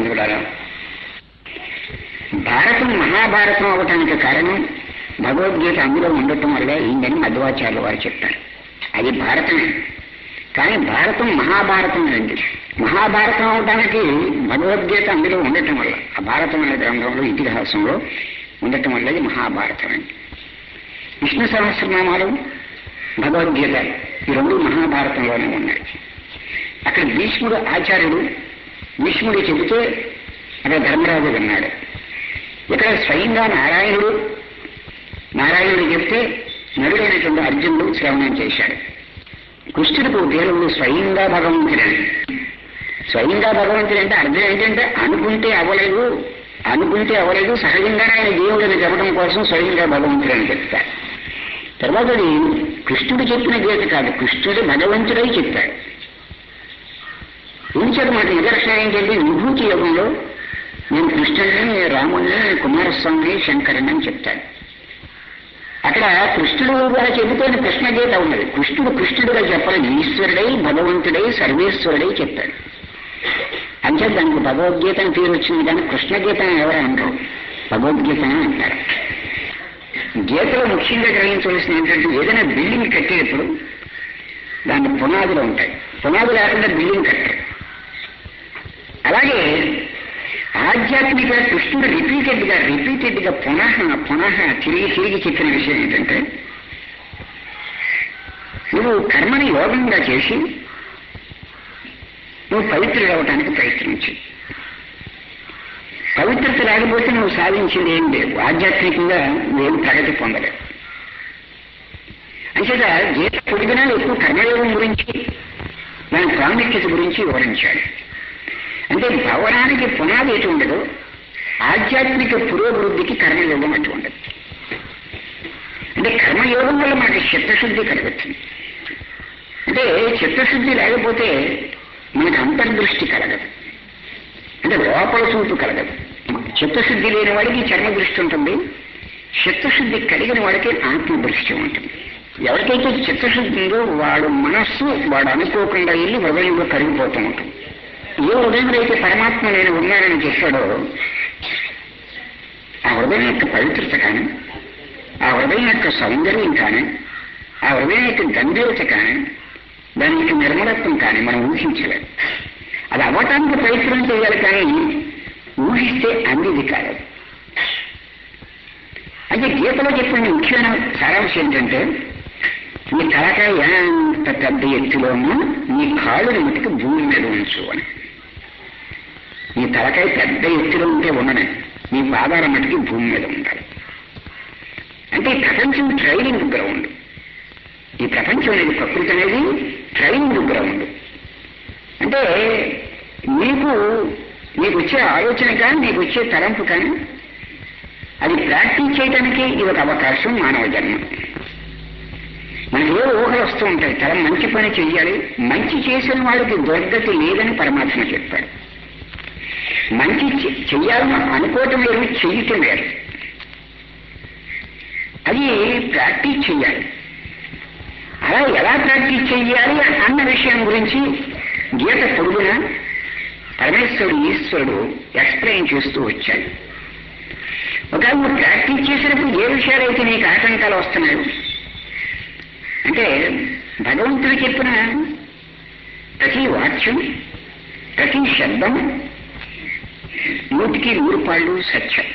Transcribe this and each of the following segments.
బంధువులారా భారతం మహాభారతం అవటానికి కారణం భగవద్గీత అందులో ఉండటం వల్ల ఏంటని మధ్వాచార్యులు వారు చెప్పారు అది భారతమే కానీ భారతం మహాభారతం అండి మహాభారతం అవడానికి భగవద్గీత అందులో ఉండటం వల్ల ఆ భారతం అనే గ్రంథంలో ఇతిహాసంలో ఉండటం వల్ల ఇది మహాభారతం అండి విష్ణు సహస్రనామాలు భగవద్గీత ఈ రెండు మహాభారతంలోనే ఉన్నాయి అక్కడ భీష్ముడు ఆచార్యుడు భీష్ముడు చెబితే అక్కడ ధర్మరాజు విన్నాడు ఇక్కడ స్వయంగా నారాయణుడు నారాయణుడు చెప్తే నరుడైనటువంటి అర్జునుడు శ్రవణం చేశాడు కృష్ణుడికి దేవుడు స్వయంగా భగవంతుడే స్వయంగా భగవంతుడు అంటే అర్థం ఏంటంటే అనుకుంటే అవ్వలేదు అనుకుంటే అవ్వలేదు సహజంగానే ఆయన దేవుడిని చెప్పడం కోసం స్వయంగా భగవంతుడు అని చెప్తాడు తర్వాత అది కృష్ణుడు చెప్పిన గీత కాదు కృష్ణుడు భగవంతుడై చెప్పాడు ఉంచాడు మాట నిదర్శనం ఏంటంటే విభూతి యుగంలో నేను కృష్ణుడిని రాముడిని కుమారస్వామిని శంకరుని అని చెప్తాడు అక్కడ కృష్ణుడు గారు చెబితే కృష్ణ గీత ఉన్నది కృష్ణుడు కృష్ణుడుగా చెప్పలేదు ఈశ్వరుడై భగవంతుడై సర్వేశ్వరుడై చెప్పాడు అంటే దానికి భగవద్గీత అని పేరు వచ్చింది కానీ కృష్ణగీత అని ఎవరు అంటారు భగవద్గీత అని అంటారు గీతలో ముఖ్యంగా గ్రహించవలసిన ఏంటంటే ఏదైనా బిల్డింగ్ కట్టేటప్పుడు దాని పునాదులు ఉంటాయి పునాది లేకుండా బిల్డింగ్ కట్టారు అలాగే ఆధ్యాత్మిక కృష్ణుడు రిపీటెడ్ గా రిపీటెడ్ గా పునః పునః తిరిగి తిరిగి చెప్పిన విషయం ఏంటంటే నువ్వు కర్మని యోగంగా చేసి నువ్వు పవిత్రుడు అవటానికి ప్రయత్నించు పవిత్రత లేకపోతే నువ్వు సాధించింది ఏం లేవు ఆధ్యాత్మికంగా నువ్వేం ప్రగతి పొందలేవు అంచేత గీత పొడిగినాలు ఎక్కువ కర్మయోగం గురించి దాని ప్రాముఖ్యత గురించి వివరించాడు అంటే భవనానికి పునాది ఎటు ఉండదు ఆధ్యాత్మిక పురోభివృద్ధికి కర్మయోగం అటు ఉండదు అంటే కర్మయోగం వల్ల మనకి చిత్తశుద్ధి కలుగుతుంది అంటే చిత్తశుద్ధి లేకపోతే మనకు అంతర్దృష్టి కలగదు అంటే లోపల చూపు కలగదు చిత్తశుద్ధి లేని వాడికి చర్మ దృష్టి ఉంటుంది చిత్తశుద్ధి కలిగిన వాడికి ఆత్మదృష్టి ఉంటుంది ఎవరికైతే చిత్తశుద్ధి ఉందో వాడు మనస్సు వాడు అనుకోకుండా వెళ్ళి హృదయంలో కరిగిపోతూ ఉంటుంది ఏ హృదయంలో అయితే పరమాత్మ నేను ఉన్నానని చెప్పాడో ఆ హృదయం యొక్క పవిత్రత కానీ ఆ హృదయం యొక్క సౌందర్యం కానీ ఆ హృదయం యొక్క గంభీరత కానీ దాని యొక్క నిర్మలత్వం కానీ మనం ఊహించలేము అది అవ్వటానికి ప్రయత్నం చేయాలి కానీ ఊహిస్తే అందిది కాదు అయితే గీతలో చెప్పిన ముఖ్యమైన సారాంశం ఏంటంటే నీ తలకాయ ఎంత పెద్ద ఎత్తులో ఉన్నా నీ కాళ్ళని మటుకు భూమి మీద ఉంచు అని నీ తలకాయ పెద్ద ఎత్తులో ఉంటే ఉండనే నీ పాదాల మటుకి భూమి మీద ఉండాలి అంటే ఈ ప్రపంచం ట్రైనింగ్ గ్రౌండ్ ఈ ప్రపంచం అనేది ప్రకృతి అనేది ట్రైనింగ్ గ్రౌండ్ అంటే నీకు నీకు వచ్చే ఆలోచన కానీ నీకు వచ్చే తలంపు కానీ అది ప్రాక్టీస్ చేయడానికి ఇది ఒక అవకాశం మానవ జన్మ మనకి ఏ ఊహలు వస్తూ ఉంటాయి తల మంచి పని చెయ్యాలి మంచి చేసిన వాడికి దుర్గతి లేదని పరమాత్మ చెప్పాడు మంచి చె- చెయ్యాలని అనుకోవటం వేరు చెయ్యటం వేరు అది ప్రాక్టీస్ చెయ్యాలి అలా ఎలా ప్రాక్టీస్ చెయ్యాలి అన్న విషయం గురించి గీత పొడుగున పరమేశ్వరుడు ఈశ్వరుడు ఎక్స్ప్లెయిన్ చేస్తూ వచ్చాడు ఒకవేళ నువ్వు ప్రాక్టీస్ చేసినప్పుడు ఏ విషయాలైతే నీకు ఆటంకాలు వస్తున్నాయో అంటే భగవంతుడు చెప్పిన ప్రతి వాక్యం ప్రతి శబ్దం నూటికి నూరు పాళ్ళు సత్యం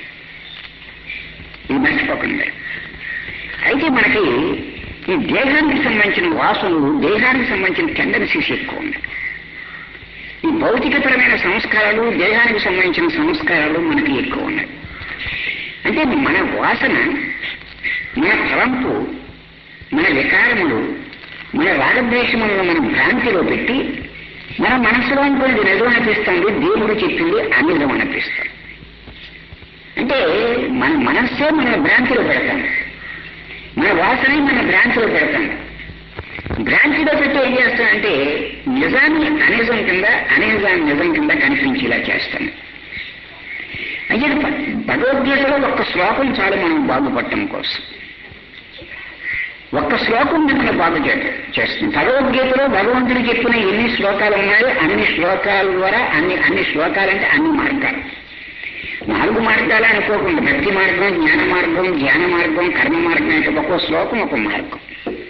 ఇది మర్చిపోకుండా అయితే మనకి ఈ దేహానికి సంబంధించిన వాసనలు దేహానికి సంబంధించిన టెండెన్సీస్ ఎక్కువ ఉన్నాయి ఈ భౌతికపరమైన సంస్కారాలు దేహానికి సంబంధించిన సంస్కారాలు మనకి ఎక్కువ ఉన్నాయి అంటే మన వాసన మన తలంపు మన వికారములు మన రాగద్వేషములను మనం భ్రాంతిలో పెట్టి మన మనసులో ఇంకొకటి నిజం అనిపిస్తుంది దేవుడు చెప్పింది అనిజం అనిపిస్తుంది అంటే మన మనస్సే మన భ్రాంతిలో పెడతాం మన వాసనే మన భ్రాంతిలో పెడతాం భ్రాంతిలో పెట్టి ఏం చేస్తామంటే నిజాన్ని అనిజం కింద అనిజాన్ని నిజం కింద కనిపించేలా చేస్తాం అయితే భగవద్గీతలో ఒక్క శ్లోకం చాలు మనం బాగుపడటం కోసం ఒక్క శ్లోకం మిమ్మల్ని బాగు చే- చేస్తుంది భగవద్గీతలో భగవంతుడు చెప్పిన ఎన్ని శ్లోకాలు ఉన్నాయో అన్ని శ్లోకాల ద్వారా అన్ని అన్ని శ్లోకాలంటే అన్ని మార్గాలు నాలుగు మార్గాలు అనుకోకుండా భక్తి మార్గం జ్ఞాన మార్గం ధ్యాన మార్గం కర్మ మార్గం అంటే ఒక్కో శ్లోకం ఒక మార్గం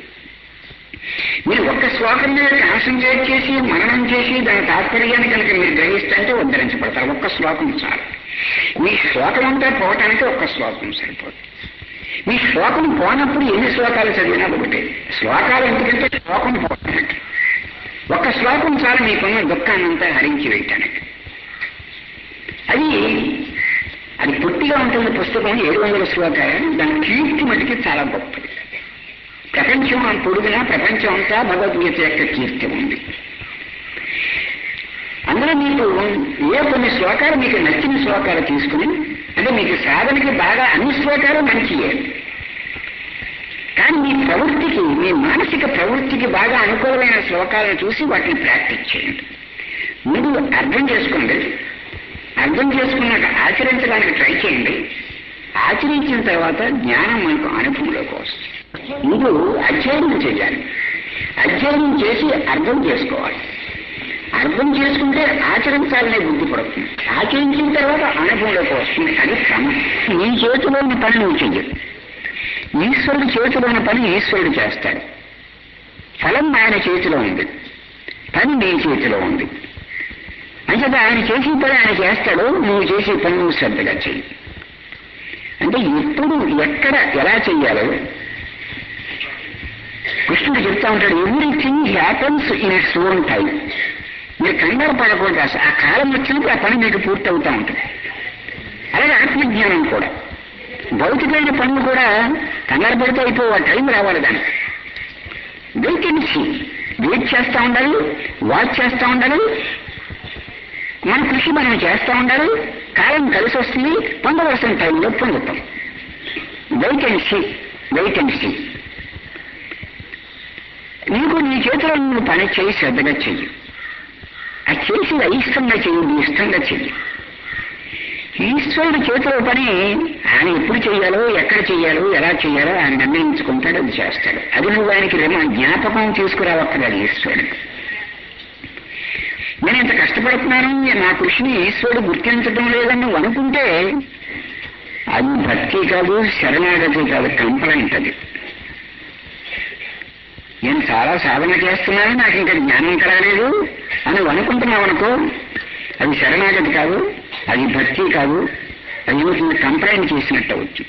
మీరు ఒక్క శ్లోకం మీద కాన్సన్ట్రేట్ చేసి మననం చేసి దాని తాత్పర్యాన్ని కనుక మీరు గ్రహిస్తుంటే ఉద్ధరించబడతారు ఒక్క శ్లోకం చాలు మీ శ్లోకం అంతా పోవటానికి ఒక్క శ్లోకం సరిపోతుంది మీ శ్లోకం పోనప్పుడు ఎన్ని శ్లోకాలు చదివినా ఒకటే శ్లోకాలు ఎందుకంటే శ్లోకం పోవటానికి ఒక్క శ్లోకం చాలు మీకున్న దుఃఖాన్నంతా హరించి వేయటానికి అది అది పొట్టిగా ఉంటుంది పుస్తకం ఏడు వందల శ్లోకాలు దాని కీర్తి మటుకి చాలా గొప్పది ప్రపంచం పొడుగునా ప్రపంచం అంతా భగవద్గీత యొక్క కీర్తి ఉంది అందులో మీకు ఏ కొన్ని శ్లోకాలు మీకు నచ్చిన శ్లోకాలు తీసుకుని అంటే మీకు సాధనకి బాగా అన్ని శ్లోకాలు మంచియే కానీ మీ ప్రవృత్తికి మీ మానసిక ప్రవృత్తికి బాగా అనుకూలమైన శ్లోకాలను చూసి వాటిని ప్రాక్టీస్ చేయండి ముందు అర్థం చేసుకోండి అర్థం చేసుకున్నాక ఆచరించడానికి ట్రై చేయండి ఆచరించిన తర్వాత జ్ఞానం మనకు అనుభవంలోకి వస్తుంది ముందు అధ్యయనం చేయాలి అధ్యయనం చేసి అర్థం చేసుకోవాలి అర్థం చేసుకుంటే ఆచరించాలనే బుద్ధి పడుతుంది ఆచరించిన తర్వాత అనుభవంలోకి వస్తుంది అది క్రమం నీ చేతిలోని పని నువ్వు చెయ్యదు ఈశ్వరుడి చేతిలోని పని ఈశ్వరుడు చేస్తాడు ఫలం ఆయన చేతిలో ఉంది పని నీ చేతిలో ఉంది అంచేత ఆయన చేసే పని ఆయన చేస్తాడు నువ్వు చేసే పని నువ్వు శ్రద్ధగా చెయ్యి అంటే ఎప్పుడు ఎక్కడ ఎలా చెయ్యాలో కృష్ణుడు చెప్తా ఉంటాడు everything happens in its own time మీరు కంగారు పడకూడదు అసలు ఆ కాలం వచ్చినప్పుడు ఆ పని మీకు పూర్తి అవుతా ఉంటుంది అలాగే ఆత్మజ్ఞానం కూడా భౌతికమైన పనులు కూడా కంగారు పడితే అయిపోయి ఆ టైం రావాలి దానికి వెయిట్ అండ్ సీ వెయిట్ చేస్తూ ఉండాలి వాచ్ చేస్తూ ఉండాలి మన కృషి మనం చేస్తూ ఉండాలి కాలం కలిసి వస్తుంది పొందవలసిన టైంలో పొందుతాం wait and see wait and see నీకు నీ చేతిలో నువ్వు పని చేయి శ్రద్ధగా చెయ్యి అది చేసి అయిష్టంగా చెయ్యి నీ ఇష్టంగా చెయ్యి ఈశ్వరుడు చేతిలో పని ఆయన ఎప్పుడు చెయ్యాలో ఎక్కడ చెయ్యాలో ఎలా చెయ్యాలో ఆయన నిర్ణయించుకుంటాడు అది చేస్తాడు అది నువ్వు ఆయనకి రేమో జ్ఞాపకం తీసుకురావక్కర్లేదు ఈశ్వరుడు నేను ఇంత కష్టపడుతున్నాను నా కృషిని ఈశ్వరుడు గుర్తించడం లేదని నువ్వు అనుకుంటే అది భక్తి కాదు శరణాగతి కాదు కంప్లైంట్ అది నేను చాలా సాధన చేస్తున్నాను నాకు ఇంకా జ్ఞానం కలగలేదు అని నువ్వు అనుకుంటున్నావు అనుకో అది శరణాగతి కాదు అది భక్తి కాదు అది నువ్వు కంప్లైంట్ చేసినట్టు అవుతుంది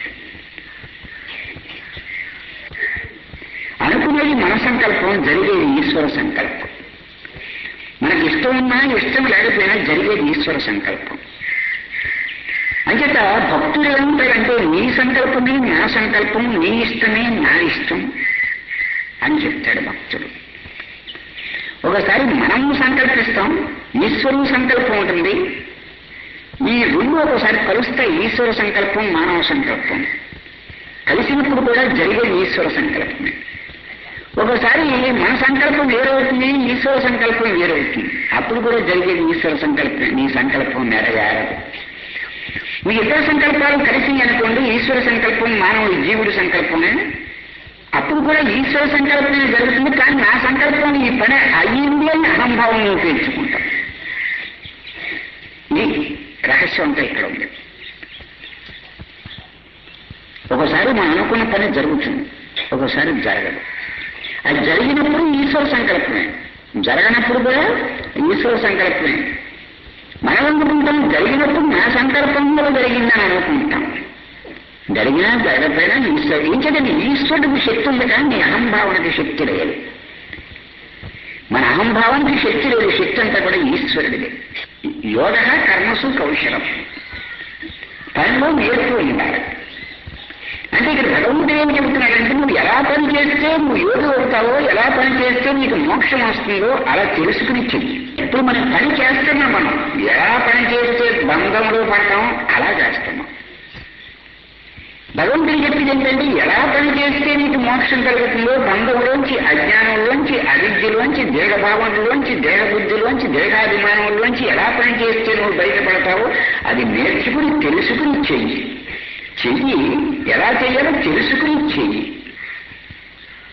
అనుకునేది మన సంకల్పం జరిగేది ఈశ్వర సంకల్పం మనకి ఇష్టం ఉన్నా ఇష్టం లేకపోయినా జరిగేది ఈశ్వర సంకల్పం అంచేత భక్తులు ఏమంటారంటే నీ సంకల్పమే నా సంకల్పం నీ ఇష్టమే నా ఇష్టం అని చెప్తాడు భక్తుడు ఒకసారి మనం సంకల్పిస్తాం ఈశ్వరుడు సంకల్పం ఉంటుంది ఈ రెండు ఒకసారి కలుస్తాయి ఈశ్వర సంకల్పం మానవ సంకల్పం కలిసినప్పుడు కూడా జరిగేది ఈశ్వర సంకల్పమే ఒకసారి మన సంకల్పం వేరవుతుంది ఈశ్వర సంకల్పం వేరవుతుంది అప్పుడు కూడా జరిగేది ఈశ్వర సంకల్పం నీ సంకల్పం నెరవేరదు మీ ఇతర సంకల్పాలు కలిసి అనుకోండి ఈశ్వర సంకల్పం మానవుడి జీవుడి సంకల్పమే అప్పుడు కూడా ఈశ్వర సంకల్పమే జరుగుతుంది కానీ నా సంకల్పం ఈ పని అయ్యింది అని అహంభావం నువ్వు పెంచుకుంటాం ఇది రహస్యం అంతా ఇక్కడ ఉంది ఒకసారి మనం అనుకున్న పని జరుగుతుంది ఒకసారి జరగదు అది జరిగినప్పుడు ఈశ్వర సంకల్పమే జరగనప్పుడు కూడా ఈశ్వర సంకల్పమే మనం అనుకుంటాం జరిగినప్పుడు నా సంకల్పంలో జరిగిందని అనుకుంటాం జరిగినా జరగకపోయినా ఈశ్వరుడు ఏం చేయండి ఈశ్వరుడికి శక్తి ఉంది కానీ నీ అహంభావనకి శక్తి లేదు మన అహంభావానికి శక్తి లేదు శక్తి అంతా కూడా ఈశ్వరుడిది యోగ కర్మసు కౌశలం పనిలో నేర్పు ఉండాలి అంటే ఇక్కడ భగవంతుడు ఏం చెబుతున్నాడంటే నువ్వు ఎలా పని చేస్తే నువ్వు యోగి అవుతావో ఎలా పని చేస్తే నీకు మోక్షం వస్తుందో అలా తెలుసుకుని చెయ్యి ఇప్పుడు మనం పని చేస్తున్నాం మనం ఎలా పని చేస్తే బంధంలో పడతాం అలా చేస్తున్నాం భగవంతుడు చెప్పింది ఏంటంటే ఎలా పని చేస్తే నీకు మోక్షం కలుగుతుందో బంధంలోంచి అజ్ఞానంలోంచి అవిద్యలోంచి దేహభావంలోంచి దేహబుద్ధిలోంచి దేహాభిమానంలోంచి ఎలా పని చేస్తే నువ్వు బయటపడతావో అది నేర్చుకుని తెలుసుకుని చెయ్యి చెయ్యి ఎలా చెయ్యాలో తెలుసుకుని చెయ్యి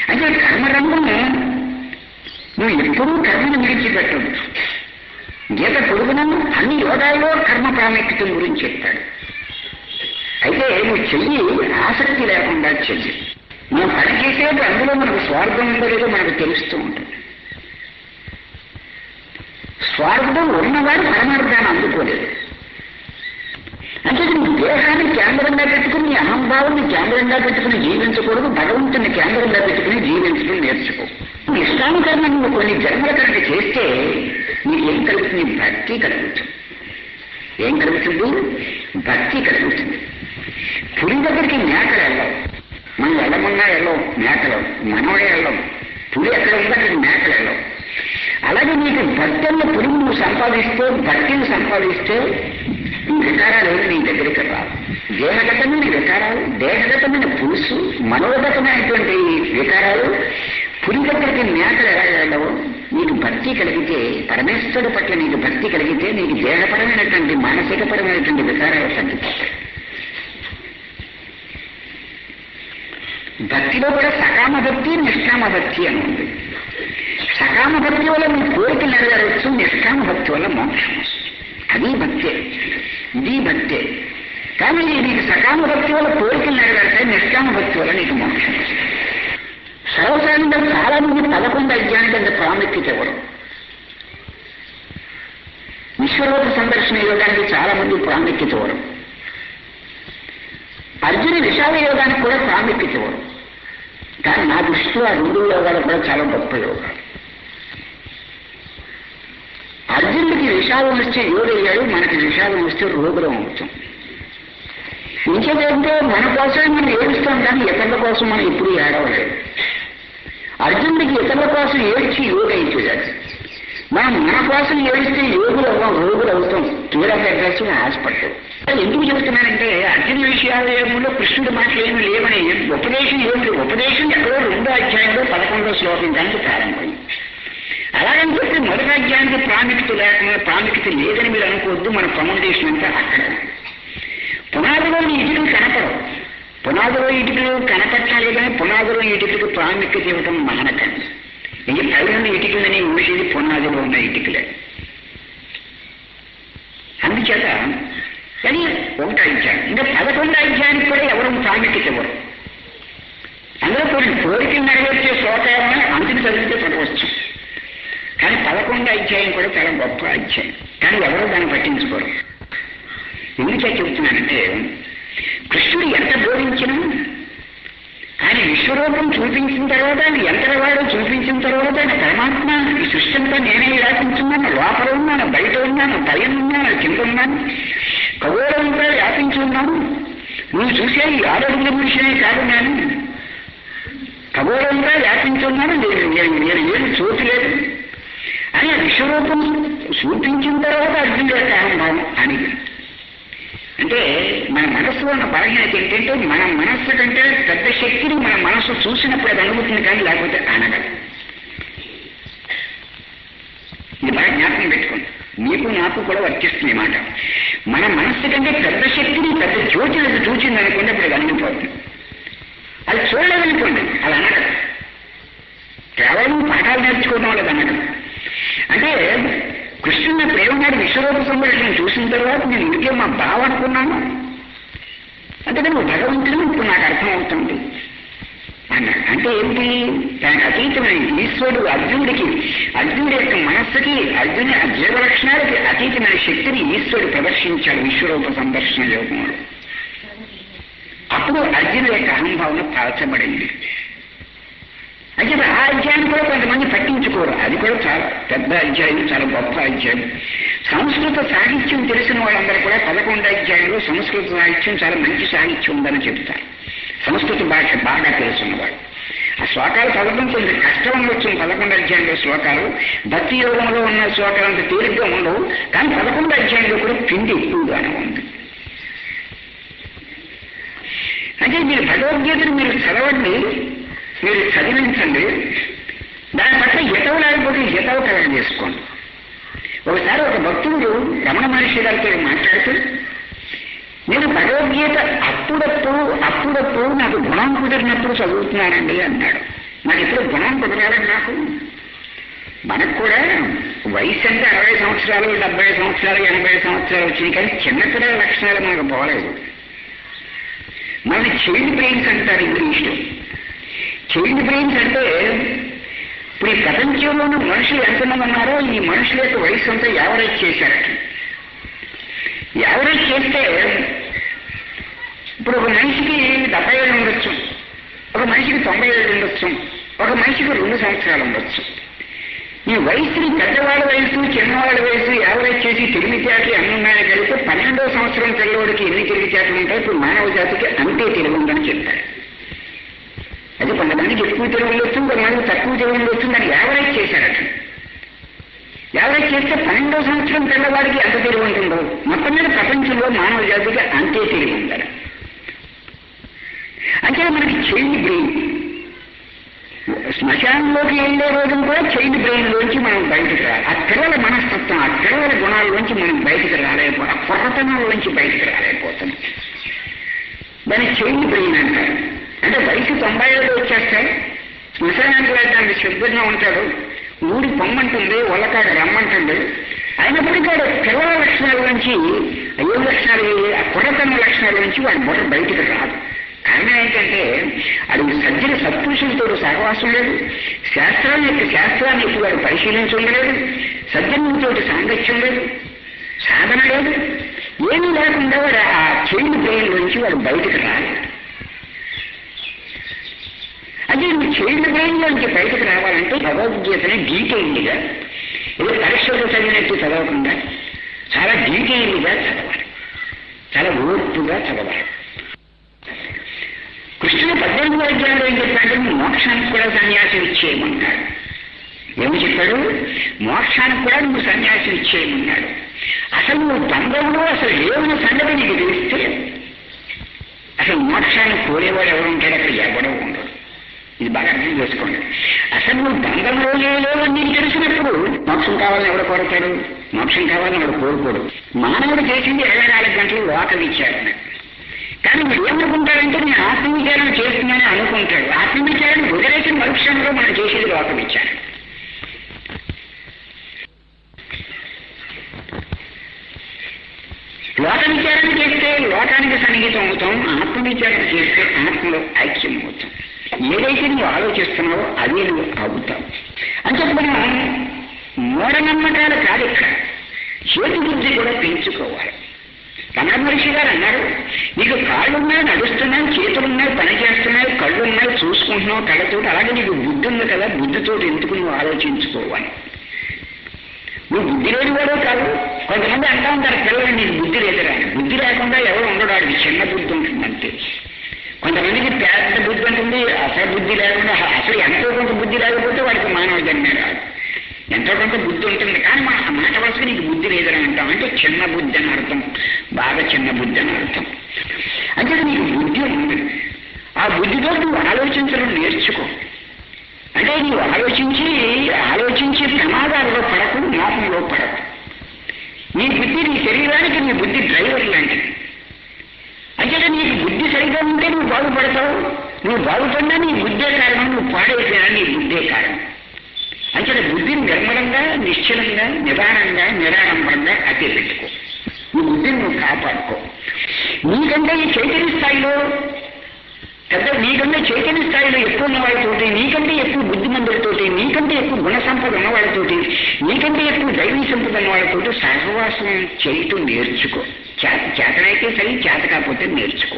అంటే కర్మరంగంలో నువ్వు ఎప్పుడూ కర్మను విడిచిపెట్టదు గీత పొడుగున అన్ని యోగాల్లో కర్మ ప్రాముఖ్యత గురించి చెప్తాడు అయితే నువ్వు చెయ్యి ఆసక్తి లేకుండా చెయ్యి మనం పని చేసేది అందులో మనకు స్వార్థం ఉందో లేదో మనకు తెలుస్తూ ఉంటుంది స్వార్థం ఉన్నవాడు పరమార్థాన్ని అందుకోలేదు అంటే నువ్వు దేహాన్ని కేంద్రంగా పెట్టుకుని నీ అహంభావాన్ని కేంద్రంగా పెట్టుకుని జీవించకూడదు భగవంతుని కేంద్రంగా పెట్టుకుని జీవించడం నేర్చుకో నువ్వు ఇష్టానుకరణ నువ్వు కొన్ని జన్మల కనుక చేస్తే నీకేం కలుగుతుంది భక్తి కలుగుతుంది ఏం కలుగుతుంది భక్తి కలుగుతుంది పులి దగ్గరికి మేకలు వెళ్ళవు మనం వెళ్ళమన్నా వెళ్ళవు మేకలు మనమే వెళ్ళవు పులి ఎక్కడ ఉందో అక్కడికి మేకలు వెళ్ళవు అలాగే నీకు భక్తుల్లో పురుగు నువ్వు సంపాదిస్తే భక్తిని సంపాదిస్తే ఈ వికారాలు ఏమి నీ దగ్గరికి రావు దేహగతమైన వికారాలు దేహగతమైన పులుసు మనోగతమైనటువంటి వికారాలు పులి దగ్గరికి మేకలు ఎలా వెళ్ళవో నీకు భక్తి కలిగితే పరమేశ్వరుడు పట్ల నీకు భక్తి కలిగితే నీకు దేహపరమైనటువంటి మానసికపరమైనటువంటి వికారాలు తగ్గిపోతాయి భక్తిలో కూడా సకామ భక్తి నిష్కామ భక్తి అని ఉంది సకామ భక్తి వల్ల నీ కోరికలు నెరవేరవచ్చు నిష్కామ భక్తి వల్ల మోక్షం వస్తుంది అది భక్తే ఇది భక్తే కానీ నీకు సకామ భక్తి వల్ల కోరికలు నెరవేరుతాయి నిష్కామ భక్తి వల్ల నీకు మోక్షం వస్తుంది సర్వసాధారణంగా చాలా మంది పదకొండు అధ్యాయానికి అంత ప్రాముఖ్యత ఇవ్వడం విశ్వరూప సందర్శన యోగానికి చాలా మంది ప్రాముఖ్యత ఇవ్వడం అర్జున విషాద యోగానికి కూడా ప్రాముఖ్యత ఇవ్వడం కానీ నా దృష్టిలో ఆ రెండు యోగాలు కూడా చాలా గొప్ప యోగాలు అర్జునుడికి విషాదం వస్తే యోగయ్యాడు మనకి విషాదం వస్తే రోగులం అవుతాం ఇంకేదంటే మన కోసమే మనం ఏడుస్తాం కానీ ఇతరుల కోసం మనం ఎప్పుడు ఏడవలేదు అర్జునుడికి ఇతరుల కోసం ఏడ్చి యోగ అయిపోయాడు మనం మన కోసం ఏడిస్తే యోగులు అవ్వం రోగులు అవుతాం తీరా పెట్టాల్సిన హాస్పిటల్ ఎందుకు చెబుతున్నానంటే అర్జున విషయాలయంలో కృష్ణుడి మాటలు ఏమి లేవని ఉపదేశం ఏమి ఉపదేశం ఎక్కడో రెండో అధ్యాయంలో పదకొండో శ్లోకం కానీ ప్రారంభమైంది అలాగని చెప్పి మొదటి అధ్యాయానికి ప్రాముఖ్యత లేకుండా ప్రాముఖ్యత లేదని మీరు అనుకోవద్దు మన ఫౌండేషన్ అంతా అక్కడ పునాదిలో ఇటుకలు కనపడవు పునాదిలో ఇటుకలు కనపట్టాలి కానీ పునాదిలో ఇటుకలకు ప్రాముఖ్యత ఇవ్వటం మానకండి ఈ పైన ఇటుకలని ఊసేది పునాదిలో ఉన్న ఇటుకలే అందుచేత కానీ ఒకటి అధ్యాయం ఇంకా పదకొండు అధ్యాయానికి కూడా ఎవరు ప్రాముఖ్యత ఇవ్వరు అందులో కొన్ని కోరికలు నెరవేర్చే శ్లోకాలను అంతికి చదివితే పడవచ్చు కానీ పదకొండు అధ్యాయం కూడా చాలా గొప్ప అధ్యాయం కానీ ఎవరో దాన్ని పట్టించుకోరు ఎందుకే చెబుతున్నానంటే కృష్ణుడు ఎంత బోధించినా ఆయన విశ్వరూపం చూపించిన తర్వాత ఆయన ఎంతవాడో చూపించిన తర్వాత ఆయన పరమాత్మ ఈ సృష్టి అంతా నేనే వ్యాపించున్నాను లోపల ఉన్నాను బయట ఉన్నాను పైన ఉన్నాను కింద ఉన్నాను ఖగోళంతా వ్యాపించి ఉన్నాను నువ్వు చూసే ఈ ఆరోగ్య మనిషినే కాదు నేను ఖగోళంతా వ్యాపించి ఉన్నాను నేను నేను నేను ఏమి చూడలేదు అని ఆ విశ్వరూపం చూపించిన తర్వాత అర్జునుడు యొక్క అహంభావం అని అంటే మన మనస్సులో ఉన్న బలహీనత ఏంటంటే మన మనస్సు కంటే పెద్ద శక్తిని మన మనస్సు చూసినప్పుడు అది అనుభూతుంది కానీ లేకపోతే అనగదు ఇది బాగా జ్ఞాపకం పెట్టుకోండి మీకు నాకు కూడా వర్తిస్తుంది మాట మన మనస్సు కంటే పెద్ద శక్తిని పెద్ద జ్యోతిని అది చూసింది అనుకోండి అప్పుడు అది అనిగిపోతుంది అది చూడలేదనుకోండి అది అనగదు కేవలం పాఠాలు నేర్చుకోవడం వల్ల అది అనగదు అంటే కృష్ణుని ప్రేమనాడు విశ్వరూప సంరక్షణ చూసిన తర్వాత నేను ఇంకే మా బావ అనుకున్నాను అంటే నువ్వు భగవంతుడు ఇప్పుడు నాకు అర్థమవుతుంది అన్నాడు అంటే ఏంటి దానికి అతీతమైన ఈశ్వరుడు అర్జునుడికి అర్జునుడి యొక్క మనస్సుకి అర్జుని ఆ జీవలక్షణాలకి అతీతమైన శక్తిని ఈశ్వరుడు ప్రదర్శించాడు విశ్వరూప సందర్శన యోగంలో అప్పుడు అర్జునుడి యొక్క అహంభావన పాల్చబడింది అయితే ఆ అధ్యాయం కూడా కొంతమంది పట్టించుకోరు అది కూడా చాలా పెద్ద అధ్యాయం చాలా గొప్ప అధ్యాయం సంస్కృత సాహిత్యం తెలిసిన వాళ్ళందరూ కూడా పదకొండు అధ్యాయంలో సంస్కృత సాహిత్యం చాలా మంచి సాహిత్యం ఉందని చెప్తారు సంస్కృత భాష బాగా తెలుసున్నవాడు ఆ శ్లోకాలు చదవడం కొంచెం కష్టం ఉండొచ్చు పదకొండు అధ్యాయంలో శ్లోకాలు భక్తి యోగంలో ఉన్న శ్లోకాలు అంత తేలిగ్గా ఉండవు కానీ పదకొండు అధ్యాయంలో కూడా పిండి ఎక్కువగానే ఉంది అంటే మీరు భగవద్గీతను మీరు చదవండి మీరు చదివించండి దాని పట్ల హితవు లేకపోతే హితవు కలగ చేసుకోండి ఒకసారి ఒక భక్తుడు రమణ మహర్షి గారితో మాట్లాడుతూ నేను భగవద్గీత అప్పుడప్పుడు అప్పుడప్పుడు నాకు గుణం కుదిరినప్పుడు చదువుతున్నానండి అన్నాడు నాకు ఇప్పుడు గుణం కుదరాలని నాకు మనకు కూడా వయసు అంటే అరవై సంవత్సరాలు డెబ్బై సంవత్సరాలు ఎనభై సంవత్సరాలు వచ్చినాయి కానీ చిన్నపిల్లల లక్షణాలు మనకు పోలేదు మన చైల్డ్ బ్రెయిన్స్ అంటారు ఇంగ్లీష్లో చైల్డ్ బ్రెయిన్స్ అంటే ఇప్పుడు ఈ ప్రపంచంలో ఉన్న మనుషులు ఎంతమంది ఉన్నారో ఈ మనుషుల యొక్క వయసు అంతా యావరేజ్ చేశారట యావరేజ్ చేస్తే ఇప్పుడు ఒక మనిషికి డెబ్బై ఏళ్ళు ఉండొచ్చు ఒక మనిషికి తొంభై ఏళ్ళు ఉండొచ్చు ఒక మనిషికి రెండు సంవత్సరాలు ఉండొచ్చు ఈ వయసుని పెద్దవాళ్ళ వయసు చిన్నవాళ్ళ వయసు యావరేజ్ చేసి తెలివితేటలు ఎన్ని ఉన్నాయో కలిపితే పన్నెండో సంవత్సరం పిల్లవాడికి ఎన్ని తెలివితేటలు ఉంటాయి ఇప్పుడు మానవ జాతికి అంతే తెలివి ఉందని చెప్తారు అది కొంతమందికి ఎక్కువ తెలివి ఉండొచ్చు కొంతమందికి తక్కువ తెలివి ఉండొచ్చు దాన్ని యావరేజ్ చేశారట యావరేజ్ చేస్తే పన్నెండో సంవత్సరం పిల్లవాడికి ఎంత తెలివి ఉంటుందో మొత్తం మీద ప్రపంచంలో మానవ జాతికి అంతే తెలివి ఉండాలి అంటే మనకి చైల్డ్ బ్రెయిన్ శ్మశానంలోకి వెళ్ళే రోజు కూడా చైల్డ్ బ్రెయిన్ లోంచి మనం బయటకు రాలి ఆ పిల్లల మనస్తత్వం ఆ పిల్లల గుణాల్లోంచి మనం బయటకు రాలేకపో ఆ పొరతనంలోంచి బయటకు రాలేకపోతున్నాం దాన్ని చైల్డ్ బ్రెయిన్ అంటారు అంటే వయసు తొంభై ఏళ్ళు వచ్చేస్తాయి శ్మశానానికి వెళ్ళడానికి సిద్ధంగా ఉంటాడు ఊడి పొమ్మంటుంది ఒళ్ళకాడ రమ్మంటుంది అయినప్పటికీ వాడు పిల్లల లక్షణాల నుంచి ఏ లక్షణాలు ఆ కుర్రతనం లక్షణాల నుంచి వాడి బుర్ర బయటకు రాదు కారణం ఏంటంటే అది సజ్జన సత్పురుషులతో సహవాసం లేదు శాస్త్రం యొక్క శాస్త్రాన్ని ఇప్పుడు వాడు పరిశీలించలేదు సజ్జనులతో సాంగత్యం లేదు సాధన లేదు ఏమీ లేకుండా వాడు ఆ చైల్డ్ బ్రెయిన్ నుంచి వాడు బయటకు రాలేదు అంటే నువ్వు చైల్డ్ బ్రెయిన్ నుంచి బయటకు రావాలంటే భగవద్గీతని డీటెయిల్డ్గా ఏదో పరీక్షలు చదివినట్టు చదవకుండా చాలా డీటెయిల్డ్గా చదవాలి చాలా ఓర్పుగా చదవాలి కృష్ణుడు పద్దెనిమిది అధ్యాయంలో ఏం చెప్పాడు మోక్షానికి కూడా సన్యాసం ఇచ్చేయమన్నాడు ఏమి చెప్పాడు మోక్షానికి కూడా నువ్వు సన్యాసం ఇచ్చేయమన్నాడు అసలు నువ్వు తండ్రంలో అసలు లేవని సంగతి నీకు తెలిస్తే అసలు మోక్షాన్ని కోరేవాడు ఎవరు ఉంటాడు అక్కడ ఎవడో ఉండడు ఇది బాగా అర్థం చేసుకోండి అసలు నువ్వు బంధంలో లేవని నీకు తెలిసినప్పుడు మోక్షం కావాలని ఎవడు కోరతాడు మోక్షం కావాలని ఎవడు కోరుకోడు మానవుడు చేసింది ఇరవై నాలుగు గంటలు లోకం ఇచ్చాడు కానీ మీరు ఏమనుకుంటారంటే నేను ఆత్మవిచారణ చేస్తున్నానని అనుకుంటాడు ఆత్మవిచారణ వదిలేసిన మరుక్షణంలో మనం చేసేది లోక విచారణ లోక విచారణ చేస్తే లోకానికి సన్నిహితం అవుతాం ఆత్మ విచారణ చేస్తే ఆత్మలో ఐక్యం అవుతాం ఏదైతే నువ్వు ఆలోచిస్తున్నావో అదే నువ్వు అవుతావు అంటే మనం మూఢనమ్మకాలు కాదు ఇక్కడ చేతి బుద్ధి కూడా పెంచుకోవాలి రమణ మహర్షి గారు అన్నారు నీకు కాళ్ళున్నాయి నడుస్తున్నాయి చేతులున్నాయి పని చేస్తున్నాయి కళ్ళున్నాయి చూసుకుంటున్నావు కళ్ళతోటి అలాగే నీకు బుద్ధి ఉంది కదా బుద్ధితోటి ఎందుకు నువ్వు ఆలోచించుకోవాలి నువ్వు బుద్ధి లేని వాడే కాదు కొంతమంది అంటా ఉంటారు పిల్లలు నీకు బుద్ధి లేదురా బుద్ధి లేకుండా ఎవరు ఉండడు వాడికి చిన్న బుద్ధి ఉంటుందంటే కొంతమందికి పెద్ద బుద్ధి ఉంటుంది అసలు బుద్ధి లేకుండా అసలు ఎంతో కొంత బుద్ధి లేకపోతే వాడికి మానవ జన్మే రాదు ఎంతో కొంత బుద్ధి ఉంటుంది కానీ మా ఆ మాట వరుసగా నీకు బుద్ధి లేదని అంటాం అంటే చిన్న బుద్ధి అని అర్థం బాగా చిన్న బుద్ధి అని అర్థం అంటే నీకు బుద్ధి ఉంది ఆ బుద్ధితో నువ్వు ఆలోచించడం నేర్చుకో అంటే నువ్వు ఆలోచించి ఆలోచించి ప్రమాదాల్లో పడకు మోపంలో పడకు నీ బుద్ధి నీ శరీరానికి నీ బుద్ధి డ్రైవర్ లాంటిది అంటే నీకు బుద్ధి సరిగా ఉంటే నువ్వు బాగుపడతావు నువ్వు బాగుపడినా నీ బుద్ధే కారణం నువ్వు పాడైపోయినా నీ బుద్ధే కారణం అంటే బుద్ధిని నిర్మలంగా నిశ్చలంగా నిదానంగా నిరాడంబరంగా అదే పెట్టుకో నీ బుద్ధిని నువ్వు కాపాడుకో నీకంటే ఈ చైతన్య స్థాయిలో పెద్ద నీకంటే చైతన్య స్థాయిలో ఎక్కువ ఉన్న వాళ్ళతోటి నీకంటే ఎక్కువ బుద్ధిమంతులతోటి నీకంటే ఎక్కువ గుణ సంపద ఉన్న వాళ్ళతోటి నీకంటే ఎక్కువ దైవీ సంపద ఉన్న వాళ్ళతోటి సహవాసం చేయటం నేర్చుకో చేత చేతనైతే సరి చేత కాకపోతే నేర్చుకో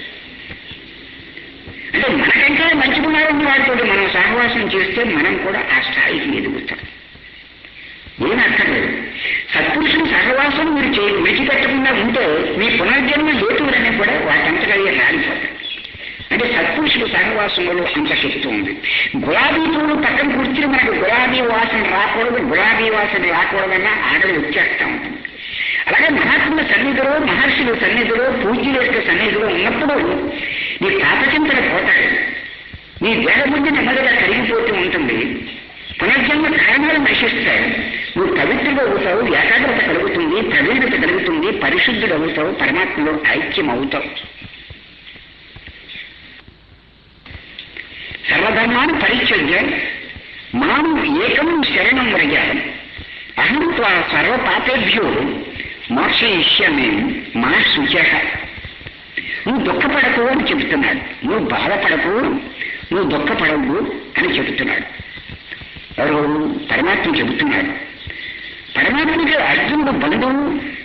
అంటే మనకంటే మంచి గుణాలున్న వాటితో మనం సహవాసం చేస్తే మనం కూడా ఆ స్థాయికి ఎదుగుతాం ఏం అక్కర్లేదు సత్పురుషుని సహవాసం మీరు చేయ విడిచిపెట్టకుండా ఉంటే మీ పునర్జన్మ హేతువులన్నీ కూడా వాటంతగా రాలిపోతాయి అంటే సత్పురుషుడు సహవాసంలో అంత శక్తి ఉంది గులాబీ పువ్వులు పక్కన కూర్చుని మనకు గులాబీ వాసన రాకూడదు గులాబీ వాసన రాకూడదన్న ఆడలు వచ్చేస్తా ఉంటుంది అలాగే మహాత్ముల సన్నిధిలో మహర్షుల సన్నిధిలో పూజ్యుల యొక్క సన్నిధిలో ఉన్నప్పుడు నీ పాపచింతన పోతాడు నీ దేహబుద్ధి నెమ్మదిగా కరిగిపోతూ ఉంటుంది పునర్జన్మ కారణాలు నశిస్తాయి నువ్వు పవిత్రుడు అవుతావు ఏకాగ్రత కలుగుతుంది ప్రవీణత కలుగుతుంది పరిశుద్ధుడు అవుతావు పరమాత్మలో ఐక్యం అవుతావు సర్వధర్మ సర్వధర్మాన్ని పరిత్యజ్య మాం ఏకం శరణం వ్రజ అహం త్వా సర్వపాపేభ్యో మోక్షయిష్యమే మా శుచ నువ్వు దుఃఖపడకు అని చెబుతున్నాడు నువ్వు బాధపడకు నువ్వు దుఃఖపడవు అని చెబుతున్నాడు ఎవరు పరమాత్మ చెబుతున్నాడు పరమాత్మకి అర్జునుడు బంధువు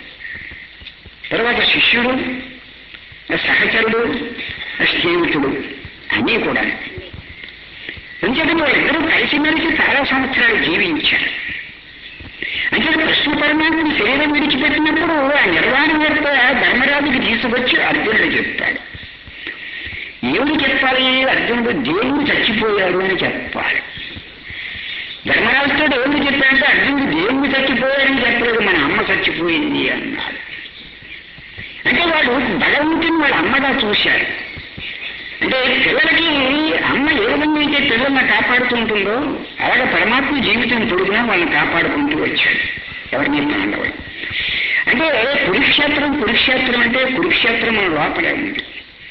తర్వాత శిష్యుడు సహచరుడు స్నేహితుడు అన్నీ కూడా ఎందుకంటే వాళ్ళిద్దరూ కలిసిమెలిసి చాలా సంవత్సరాలు జీవించారు అంటే కృష్ణ పరమాత్మని శరీరం విడిచిపెట్టినప్పుడు ఆ నిర్వాణ వార్త ధర్మరాజుకి తీసుకొచ్చి అర్జునుడు చెప్తాడు ఏమిటి చెప్పాలి అర్జునుడు దేవుడు చచ్చిపోయాడు అని చెప్పాలి ధర్మరాజుతో ఏమిటి చెప్పాడంటే అర్జునుడు దేవుడు చచ్చిపోయాడని చెప్పలేదు మన అమ్మ చచ్చిపోయింది అన్నాడు అంటే వాడు భగవంతుని వాళ్ళ అమ్మగా చూశాడు అంటే పిల్లలకి అమ్మ ఏ విధంగా అయితే పిల్లల్ని కాపాడుతుంటుందో అలాగే పరమాత్మ జీవితం పొడుగునా వాళ్ళని కాపాడుకుంటూ వచ్చాడు ఎవరిని పాండవుడు అంటే కురుక్షేత్రం కురుక్షేత్రం అంటే కురుక్షేత్రం మన లోపలే ఉంది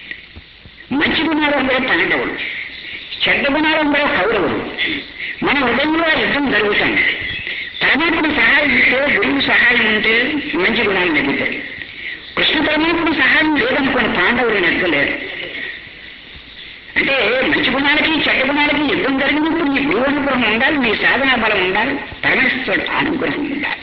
మంచి గుణాలందరూ పాండవులు చెడ్డ గుణాలందరూ కౌరవులు మన హృదయంలో ఆ యుద్ధం జరుగుతుంది పరమాత్ముడు సహాయం ఉంటే గురువు సహాయం ఉంటే మంచి గుణాలు నెగ్గుతాయి కృష్ణ పరమాత్ముడు సహాయం లేదనుకోని పాండవులు నెగ్గలేరు అంటే మంచి గుణాలకి చెడ్డ గుణాలకి యుద్ధం జరిగినప్పుడు నీ గురువు అనుగ్రహం ఉండాలి నీ సాధనా బలం ఉండాలి పరమేశ్వరుడు అనుగ్రహం ఉండాలి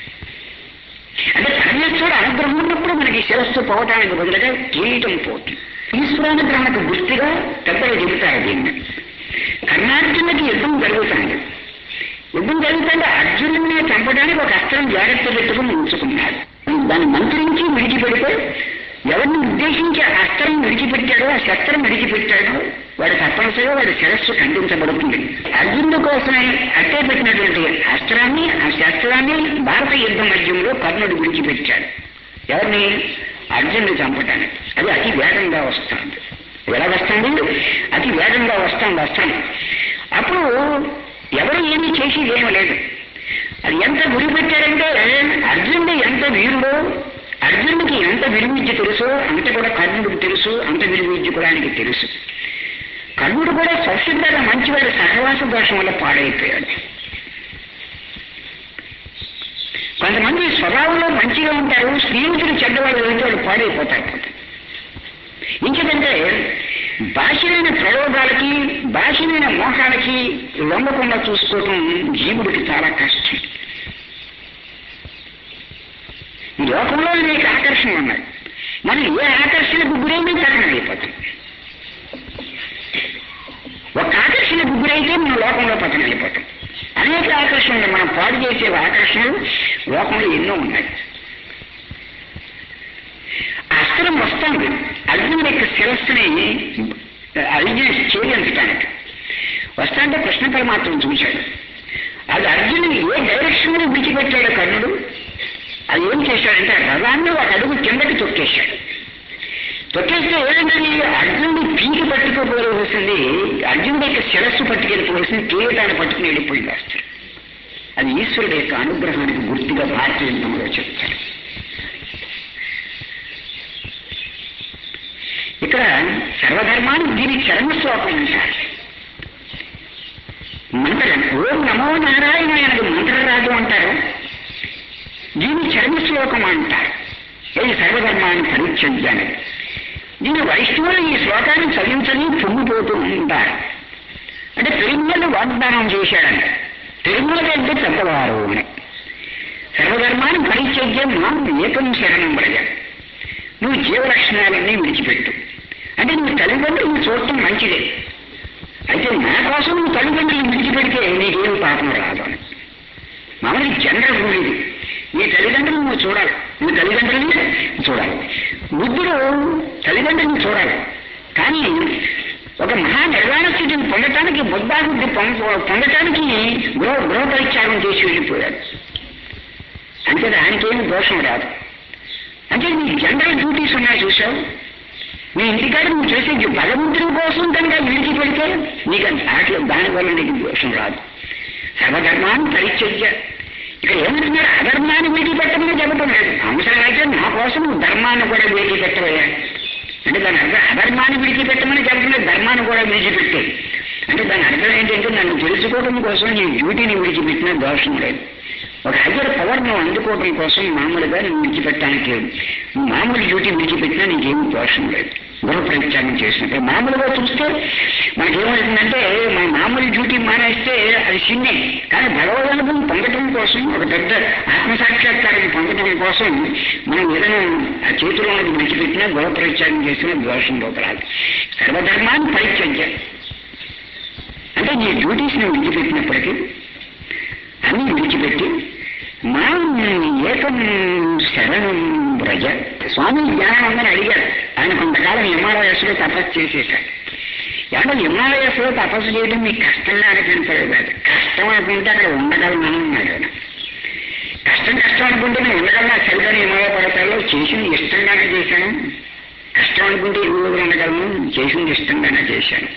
అంటే పరమేశ్వరుడు అనుగ్రహం ఉన్నప్పుడు మనకి శిరస్సు పోవటానికి బదులుగా కిరీటం పోతుంది ఈశ్వరానుగ్రహణకు గుర్తిగా పెద్దలు చెబుతారు దీన్ని కర్ణార్జునుడికి యుద్ధం జరుగుతుంది యుద్ధం జరుగుతుంటే అర్జునుడిని చంపడానికి ఒక అస్త్రం జాగ్రత్త పెట్టుకుని ఉంచుకున్నాడు దాన్ని మంత్రించి విడిచిపెడితే ఎవరిని ఉద్దేశించి ఆ అస్త్రం విడిచిపెట్టాడో ఆ శస్త్రం విడిచిపెట్టాడో వాడు తప్పనిసరిగా వాడి శిరస్సు ఖండించబడుతుంది అర్జునుడి కోసమే అట్టే పెట్టినటువంటి అస్త్రాన్ని ఆ శస్త్రాన్ని భారత యుద్ధ మధ్యంలో కర్ణుడు విడిచిపెట్టాడు ఎవరిని అర్జునుడిని చంపటానికి అది అతి వేగంగా వస్తుంది ఎలా వస్తుంది అతి వేగంగా వస్తుంది అస్త్రం అప్పుడు ఎవరు ఏమీ చేసి ఏమీ లేదు అది ఎంత గురి పెట్టారంటే అర్జునుడు ఎంత వీరుడో అర్జునుడికి ఎంత విలువిద్య తెలుసో అంత కూడా కర్ణుడికి తెలుసు అంత విలువిద్య కూడా ఆయనకి తెలుసు కర్ణుడు కూడా స్వచ్ఛంగా మంచివాడు సహవాస దోషం వల్ల పాడైపోయాడు కొంతమంది స్వభావంలో మంచిగా ఉంటారు స్నేహితులు చెడ్డవాళ్ళు వెళ్తే వాళ్ళు పాడైపోతారు ఇంకేదంటే భాషలైన ప్రయోగాలకి భాషలైన మోహాలకి లొంగకుండా చూసుకోవటం జీవుడికి చాలా కష్టం ఈ లోకంలో అనేక ఆకర్షణలు ఉన్నాయి మనం ఏ ఆకర్షణకు గురైనా కారణం అయిపోతాం ఒక ఆకర్షణకు గురైతే మనం లోకంలో పతనం అయిపోతాం అనేక ఆకర్షణలు మనం పాడు చేసే ఆకర్షణలు లోకంలో ఎన్నో ఉన్నాయి అస్త్రం వస్తుంది అర్జునుడి యొక్క శిరస్సుని అర్జున ఛేదించడానికి వస్తాంటే కృష్ణ పరమాత్మను చూశాడు అది అర్జునుని ఏ డైరెక్షన్ లో విడిచిపెట్టాడు కర్ణుడు అది ఏం చేశాడంటే రథాన్ని ఒక అడుగు కిందకి తొక్కేశాడు తొక్కేస్తే ఏదంటే అర్జునుడు పీకి పట్టుకోపోవలసింది అర్జునుడి యొక్క శిరస్సు పట్టుకెళ్ళిపోవలసింది కిరీటాన్ని పట్టుకుని వెళ్ళిపోయింది అస్త్రం అది ఈశ్వరుడు యొక్క అనుగ్రహానికి గుర్తుగా భారతీయ యుద్ధంలో చెప్తారు ఇక్కడ సర్వధర్మాన్ని దీని చర్మశ్లోకం అంటారు మంత్రం ఓం నమో నారాయణ అనేది మంత్రరాజు అంటారు దీన్ని చర్మశ్లోకం అంటారు ఇది సర్వధర్మాన్ని పరిచర్యాన్ని దీని వైష్ణవులు ఈ శ్లోకాన్ని చదివించని పొంగిపోతూ ఉంటారు అంటే తిరుమలను వాగ్దానం చేశాడంట తిరుమల కంటే పెద్దవారు అని సర్వధర్మాన్ని పరిచర్యం మాం ఏకం శరణం ప్రజ నువ్వు జీవలక్షణాలన్నీ విడిచిపెట్టు అంటే నువ్వు తల్లిదండ్రులు చూడటం మంచిదే అయితే నా కోసం నువ్వు తల్లిదండ్రులు విడిచిపెడితే నీకేం పాపం రాదు అని మామూలు జనరల్ రూల్ ఇది నీ తల్లిదండ్రులు నువ్వు చూడాలి నీ తల్లిదండ్రులని చూడాలి బుద్ధుడు తల్లిదండ్రులను చూడాలి కానీ ఒక మహా నిర్వాణ స్థితిని పొందటానికి బుద్ధాబుద్ధి పొంద పొందటానికి గృహ గృహ పరిత్యాగం చేసి వెళ్ళిపోయాడు అంటే దానికేమి దోషం రాదు అంటే నీ జనరల్ డ్యూటీస్ ఉన్నాయి చూసావు నీ ఇంటికాడ నువ్వు చేసే భగవంతుడి కోసం కనుక విడిచి పెడితే నీకు దాంట్లో దానివల్ల నీకు దోషం రాదు సర్వధర్మాన్ని పరిచర్య ఇక్కడ ఏమంటున్నారు అధర్మాన్ని విడిచిపెట్టమని చెప్పడం లేదు అవసరమైతే నా కోసం నువ్వు ధర్మాన్ని కూడా విడిచిపెట్టవయ్యా అంటే దాని అర్థం అధర్మాన్ని విడిచిపెట్టమని చెప్పడం ధర్మాన్ని కూడా విడిచిపెట్టే అంటే దాని అర్థం ఏంటంటే నన్ను తెలుసుకోవడం కోసం నీ డ్యూటీని విడిచిపెట్టినా దోషం లేదు ఒక హయ్యర్ పవర్ నువ్వు అందుకోవడం కోసం మామూలుగా నువ్వు విడిచిపెట్టడానికి లేదు నువ్వు మామూలు డ్యూటీ విడిచిపెట్టినా నీకేం దోషం లేదు గృహ ప్రత్యాగం చేసినట్టే మామూలుగా చూస్తే మనకేమవుతుందంటే మన మామూలు డ్యూటీ మానేస్తే అది చిన్నే కానీ భగవద్ అనుభవం పొందటం కోసం ఒక పెద్ద ఆత్మసాక్షాత్కారం పొందటం కోసం మనం ఏదైనా ఆ చేతిలో ఉన్నది విడిచిపెట్టినా గృహ ప్రత్యాగం చేసినా దోషం లోపరాదు సర్వధర్మాన్ని పరిత్యజ్యం అంటే నీ డ్యూటీస్ ని విడిచిపెట్టినప్పటికీ అన్ని విడిచిపెట్టి మా ఏకం శరణం బ్రజ స్వామి జ్ఞానానందని అడిగాడు ఆయన కొంతకాలం హిమాలయస్లో తపస్సు చేసేశాడు అంటే హిమాలయస్లో తపస్సు చేయడం మీకు కష్టంగా అనిపించలేదు అది కష్టం అనుకుంటే అక్కడ ఉండగలను అన్నాడు ఆయన కష్టం కష్టం అనుకుంటే నేను ఉండగలను చలిదని హిమాలయ పర్వతాల్లో చేసింది ఇష్టంగానే చేశాను కష్టం అనుకుంటే ఎన్ని రోజులు ఉండగలను చేసింది ఇష్టంగానే చేశాను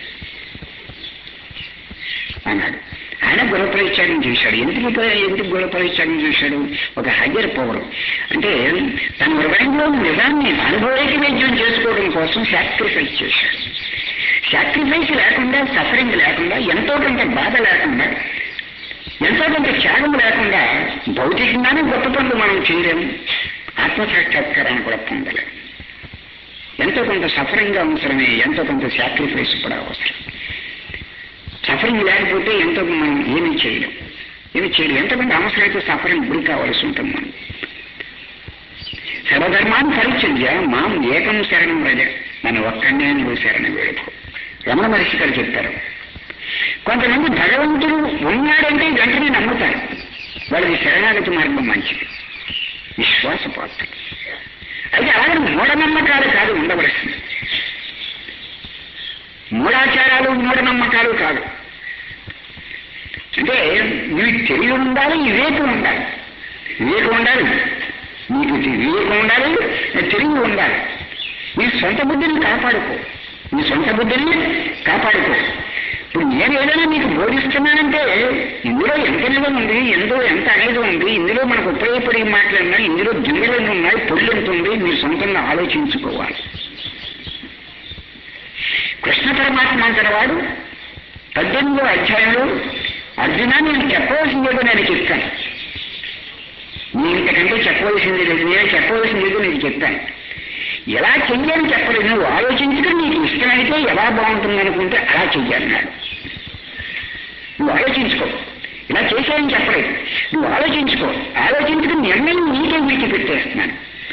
అన్నాడు ఆయన గుణపరిత్యాగం చేశాడు ఎందుకు ప- ఎందుకు గుణపరిత్యాగం చేశాడు ఒక హయ్యర్ పవర్ అంటే తన హృదయంలో నిజాన్ని అనుభవైక వైద్యం చేసుకోవడం కోసం సాక్రిఫైస్ చేశాడు సాక్రిఫైస్ లేకుండా సఫరింగ్ లేకుండా ఎంతో కొంత బాధ లేకుండా ఎంతో కొంత త్యాగం లేకుండా భౌతికంగానే గొప్ప పనులు మనం చేయలేము ఆత్మసాక్షాత్కారాన్ని కూడా పొందలేము ఎంతో కొంత సఫరింగ్ అవసరమే ఎంతో కొంత సాక్రిఫైస్ కూడా అవసరం సఫరింగ్ లేకపోతే ఎంతో మనం ఏమీ చేయలేం ఏమి చేయలేం ఎంతమంది అవసరమైతే సఫరింగ్ గురి కావాల్సి ఉంటుంది మనం సర్వధర్మాన్ని పరిచర్య మాం ఏకం శరణం రజ నన్ను ఒక్కడే నువ్వు శరణం వేడుకో రమణ మహర్షి గారు చెప్తారు కొంతమంది భగవంతుడు ఉన్నాడంటే వెంటనే నమ్ముతారు వాళ్ళకి శరణాగతి మార్గం మంచిది విశ్వాసపాత్ర అయితే అలాగే మూఢనమ్మకాలు కాదు ఉండవలసింది మూఢాచారాలు మూఢనమ్మకాలు కాదు అంటే నీకు తెలివి ఉండాలి వివేకం ఉండాలి వివేకం ఉండాలి నీకు తె- వివేకం ఉండాలి తెలివి ఉండాలి నీ సొంత బుద్ధిని కాపాడుకో నీ సొంత బుద్ధిని కాపాడుకో ఇప్పుడు నేను ఏదైనా నీకు బోధిస్తున్నానంటే ఇందులో ఎంత నిజం ఉంది ఎంతో ఎంత అనేది ఉంది ఇందులో మనకు ఉపయోగపడే మాటలు ఉన్నాయి ఇందులో గింజలు ఎన్ని ఉన్నాయి పొళ్ళు ఎంత ఉంది మీరు సొంతంగా ఆలోచించుకోవాలి కృష్ణ పరమాత్మ అంటారు పద్దెనిమిదో అధ్యాయంలో అర్జున నేను చెప్పవలసిందేదో నేను చెప్తాను నేను ఇంతకంటే చెప్పవలసింది లేదు నేను చెప్పవలసింది లేదు నేను చెప్తాను ఎలా చెయ్యాలని చెప్పలేదు నువ్వు ఆలోచించుకుని నీకు ఇష్టమైతే ఎలా బాగుంటుంది అనుకుంటే అలా చెయ్యాలన్నాడు నువ్వు ఆలోచించుకో ఇలా చేసేయని చెప్పలేదు నువ్వు ఆలోచించుకో ఆలోచించుకుని నిర్ణయం నీకే విడిచిపెట్టేస్తున్నాను